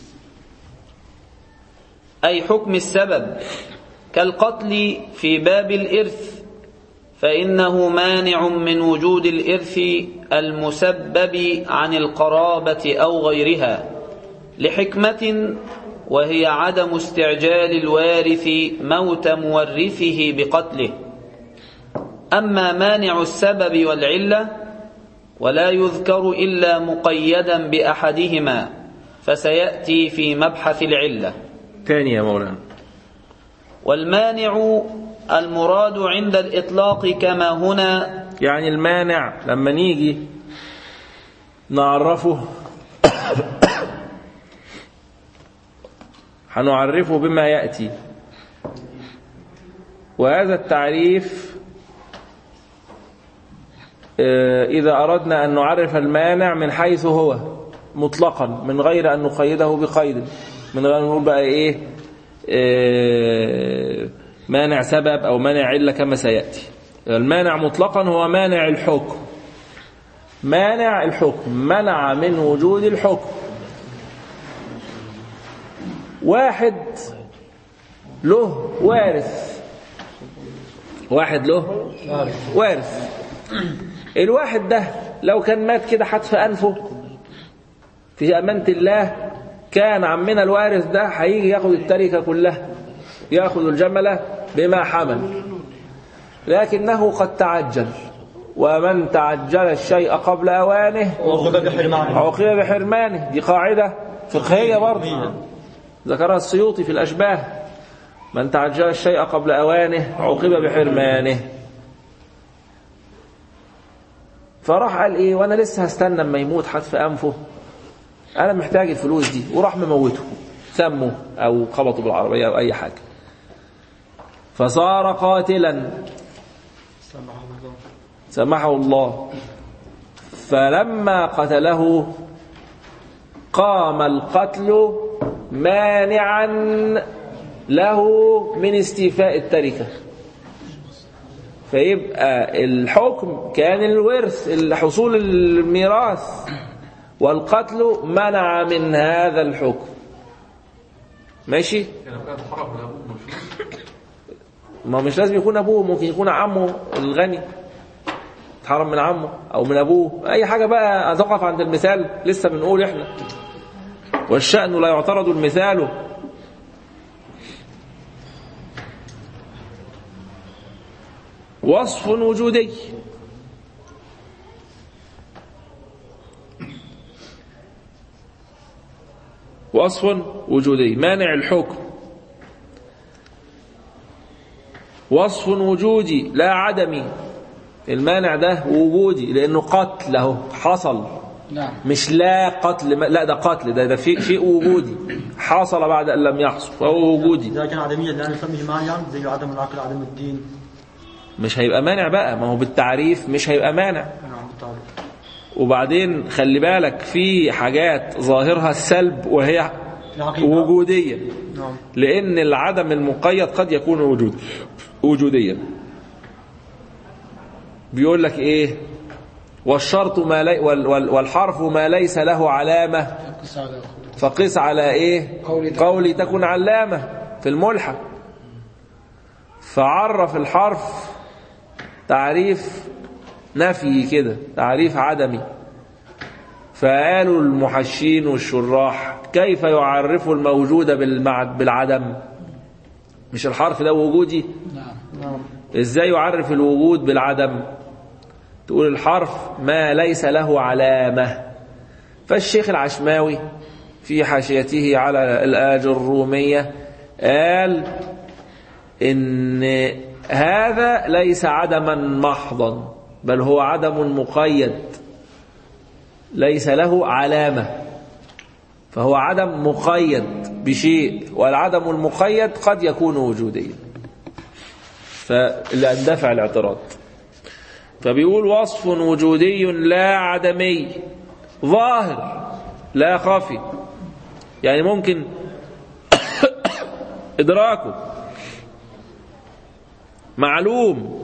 Speaker 2: أي حكم السبب كالقتل في باب الإرث فإنه مانع من وجود الإرث المسبب عن القرابة أو غيرها لحكمة وهي عدم استعجال الوارث موت مورثه بقتله أما مانع السبب والعلة ولا يذكر إلا مقيدا بأحدهما فسيأتي في مبحث العلة
Speaker 1: تاني يا مولانا
Speaker 2: والمانع المراد عند الإطلاق كما هنا
Speaker 1: يعني المانع لما نيجي نعرفه هنعرفه بما يأتي وهذا التعريف آه، إذا أردنا أن نعرف المانع من حيث هو مطلقا من غير أن نقيده بقيد من غير أن نقول بقى إيه آه، مانع سبب أو مانع علة كما سيأتي المانع مطلقا هو مانع الحكم مانع الحكم منع من وجود الحكم واحد له وارث واحد له وارث الواحد ده لو كان مات كده حتف أنفه في أمانة الله كان عمنا الوارث ده هيجي ياخد التركة كلها ياخذ الجمل بما حمل لكنه قد تعجل ومن تعجل الشيء قبل أوانه
Speaker 6: وخذ بحرمانه
Speaker 1: عوقب بحرمانه دي قاعدة فقهية برضه ذكرها السيوطي في الأشباه من تعجل الشيء قبل أوانه عوقب بحرمانه فراح قال ايه وانا لسه هستنى اما يموت حتف انفه انا محتاج الفلوس دي وراح مموته سمه او خبطه بالعربيه او اي حاجه فصار قاتلا سمحه الله فلما قتله قام القتل مانعا له من استيفاء التركه فيبقى الحكم كان الورث حصول الميراث والقتل منع من هذا الحكم ماشي
Speaker 5: يعني لو كان اتحرم من ابوه من الفلوس
Speaker 1: ما مش لازم يكون ابوه ممكن يكون عمه الغني اتحرم من عمه او من ابوه اي حاجه بقى هتقف عند المثال لسه بنقول احنا والشأن لا يعترض المثال وصف وجودي وصف وجودي مانع الحكم وصف وجودي لا عدمي المانع ده وجودي لانه قتل اهو حصل
Speaker 7: نعم
Speaker 1: مش لا قتل لا ده قتل ده ده شيء شيء وجودي حصل بعد ان لم يحصل فهو وجودي
Speaker 6: إذا كان عدميا لا نسميه مانعا زي عدم العقل عدم الدين
Speaker 1: مش هيبقى مانع بقى ما هو بالتعريف مش هيبقى مانع
Speaker 6: نعم بالطبع
Speaker 1: وبعدين خلي بالك في حاجات ظاهرها السلب وهي
Speaker 6: العقيدة.
Speaker 1: وجودية
Speaker 6: نعم
Speaker 1: لأن العدم المقيد قد يكون وجود وجوديا بيقول لك إيه والشرط ما لي وال وال والحرف ما ليس له علامة
Speaker 7: قص على أخوه.
Speaker 1: فقس على إيه
Speaker 7: قولي تكن.
Speaker 1: قولي تكن علامة في الملحق فعرف الحرف تعريف نفي كده تعريف عدمي فقالوا المحشين والشراح كيف يعرفوا الموجود بالمع- بالعدم مش الحرف ده وجودي ازاي يعرف الوجود بالعدم تقول الحرف ما ليس له علامة فالشيخ العشماوي في حاشيته على الآج الرومية قال إن هذا ليس عدما محضا بل هو عدم مقيد ليس له علامة فهو عدم مقيد بشيء والعدم المقيد قد يكون وجوديا فاللي اندفع الاعتراض فبيقول وصف وجودي لا عدمي ظاهر لا خفي يعني ممكن إدراكه معلوم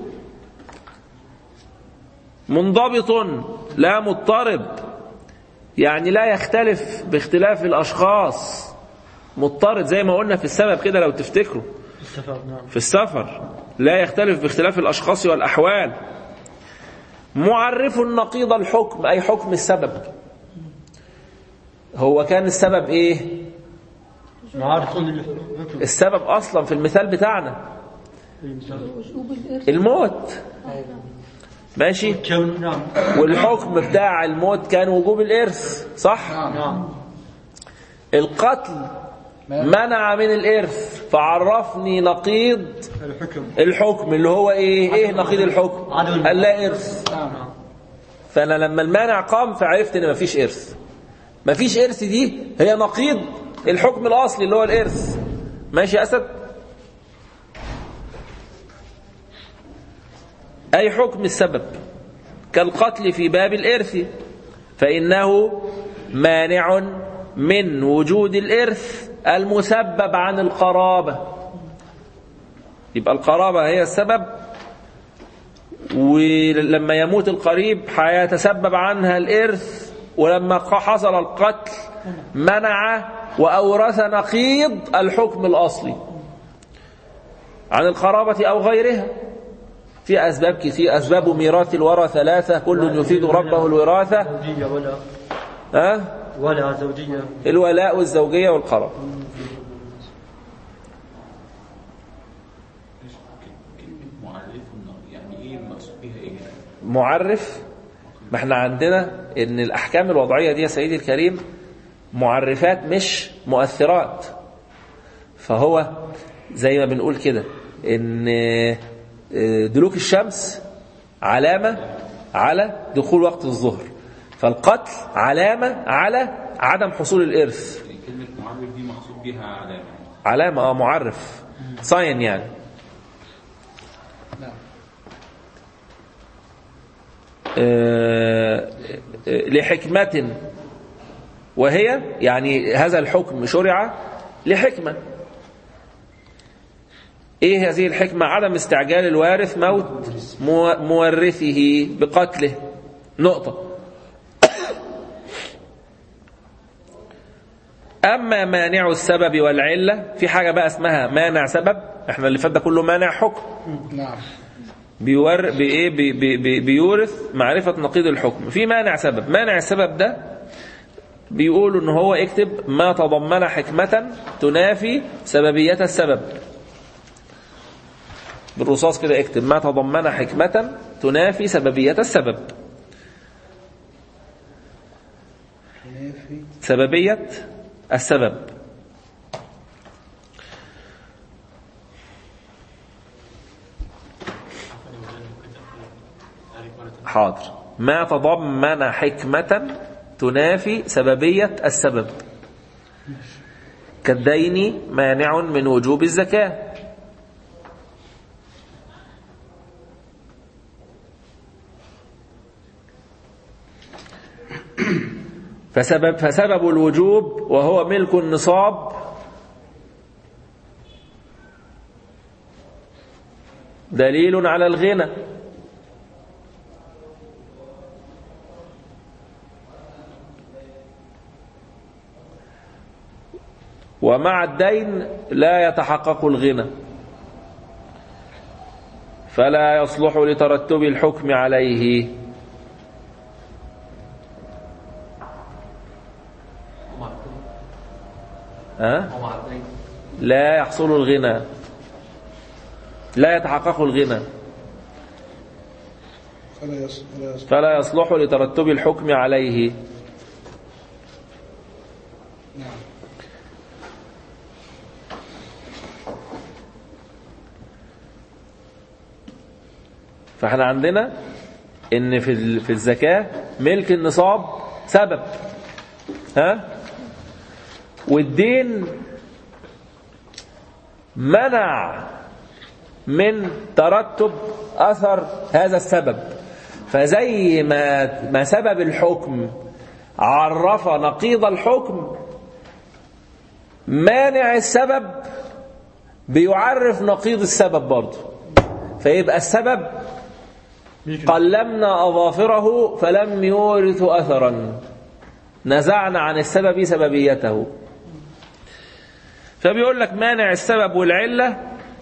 Speaker 1: منضبط لا مضطرب يعني لا يختلف باختلاف الأشخاص مضطرد زي ما قلنا في السبب كده لو تفتكروا
Speaker 6: السفر نعم
Speaker 1: في السفر لا يختلف باختلاف الأشخاص والأحوال معرف نقيض الحكم أي حكم السبب هو كان السبب إيه
Speaker 6: معارف الحكم
Speaker 1: السبب أصلا في المثال بتاعنا
Speaker 8: وجوب الإرث
Speaker 1: الموت ماشي
Speaker 6: كون نعم
Speaker 1: والحكم بتاع الموت كان وجوب الإرث صح
Speaker 6: نعم
Speaker 1: القتل منع من الإرث فعرفني نقيض
Speaker 6: الحكم
Speaker 1: الحكم اللي هو ايه ايه نقيض الحكم
Speaker 6: عدم
Speaker 1: قال لا ارث
Speaker 6: نعم
Speaker 1: فانا لما المانع قام فعرفت ان مفيش ارث مفيش ارث دي هي نقيض الحكم الاصلي اللي هو الارث ماشي يا اسد اي حكم السبب كالقتل في باب الارث فانه مانع من وجود الارث المسبب عن القرابه يبقى القرابة هي السبب ولما يموت القريب هيتسبب عنها الإرث ولما حصل القتل منع وأورث نقيض الحكم الأصلي عن القرابة أو غيرها في أسباب كثير أسباب ميراث الورى ثلاثة كل يفيد ربه الوراثة
Speaker 6: زوجية ولا
Speaker 1: أه؟
Speaker 6: ولا زوجية
Speaker 1: الولاء والزوجية والقرابة
Speaker 3: كلمة معرف يعني ايه المقصود بيها ايه هنا؟
Speaker 1: معرف ما احنا عندنا ان الاحكام الوضعيه دي يا سيدي الكريم معرفات مش مؤثرات فهو زي ما بنقول كده ان آه، دلوك الشمس علامه على دخول وقت الظهر فالقتل علامه على عدم حصول الارث
Speaker 3: يعني كلمة معرف دي مقصود بيها علامة
Speaker 1: علامه اه معرف ساين يعني آه، آه، لحكمة وهي يعني هذا الحكم شرع لحكمة ايه هذه الحكمة عدم استعجال الوارث موت مو- مورثه بقتله نقطة أما مانع السبب والعلة في حاجة بقى اسمها مانع سبب احنا اللي فات ده كله مانع حكم
Speaker 7: نعم
Speaker 1: بيور بإيه بي بي بي بيورث معرفة نقيض الحكم في مانع سبب مانع السبب ده بيقولوا ان هو اكتب ما تضمن حكمة تنافي سببية السبب بالرصاص كده اكتب ما تضمن حكمة تنافي سببية السبب سببية السبب حاضر ما تضمن حكمة تنافي سببية السبب كالدين مانع من وجوب الزكاة فسبب, فسبب الوجوب وهو ملك النصاب دليل على الغنى ومع الدين لا يتحقق الغنى فلا يصلح لترتب الحكم عليه ها؟
Speaker 5: ومع الدين
Speaker 1: لا يحصل الغنى لا يتحقق الغنى
Speaker 11: فلا يص- فلا يص-
Speaker 1: فلا يصلح لترتب الحكم عليه
Speaker 11: نعم
Speaker 1: فاحنا عندنا ان في ال- في الزكاه ملك النصاب سبب ها والدين منع من ترتب اثر هذا السبب فزي ما ما سبب الحكم عرف نقيض الحكم مانع السبب بيعرف نقيض السبب برضه فيبقى السبب قلمنا أظافره فلم يورث أثرا نزعنا عن السبب سببيته فبيقول لك مانع السبب والعلة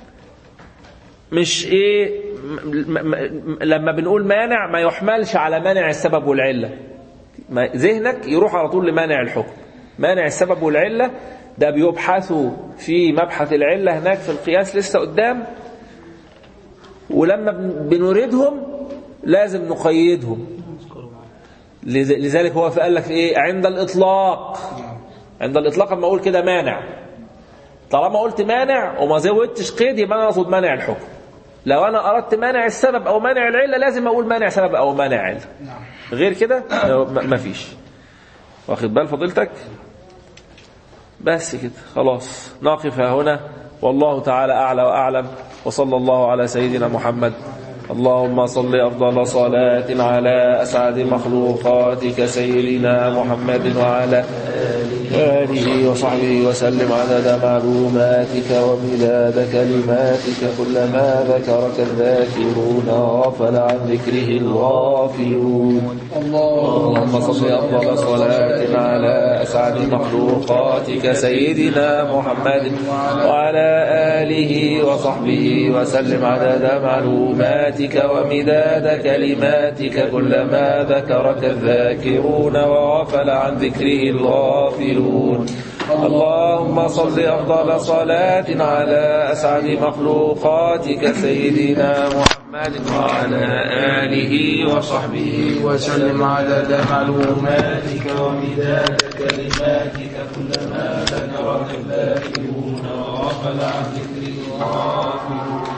Speaker 1: مش ايه م- م- م- لما بنقول مانع ما يحملش على مانع السبب والعلة ما- ذهنك يروح على طول لمانع الحكم مانع السبب والعلة ده بيبحثوا في مبحث العلة هناك في القياس لسه قدام ولما بن- بنريدهم لازم نقيدهم لذ- لذلك هو قال لك ايه عند الاطلاق عند الاطلاق لما اقول كده مانع طالما قلت مانع وما زودتش قيد يبقى انا اقصد مانع الحكم لو انا اردت مانع السبب او مانع العله لازم اقول مانع سبب او مانع عله غير كده م- مفيش واخد بال فضيلتك بس كده خلاص نقف ها هنا والله تعالى أعلى وأعلم وصلى الله على سيدنا محمد اللهم صل أفضل صلاة على أسعد مخلوقاتك سيدنا محمد وعلى آله وصحبه وسلم عدد معلوماتك ومداد كلماتك كلما ذكرك الذاكرون وغفل عن ذكره الغافلون اللهم صل أفضل صلاة على أسعد مخلوقاتك سيدنا محمد وعلى آله وصحبه وسلم عدد معلوماتك ومداد كلماتك كلما ذكرك الذاكرون وغفل عن ذكره الغافلون اللهم صل أفضل صلاة على أسعد مخلوقاتك سيدنا محمد وعلى آله وصحبه وسلم عدد معلوماتك ومداد كلماتك كلما ذكرك الذاكرون وغفل عن ذكره الغافلون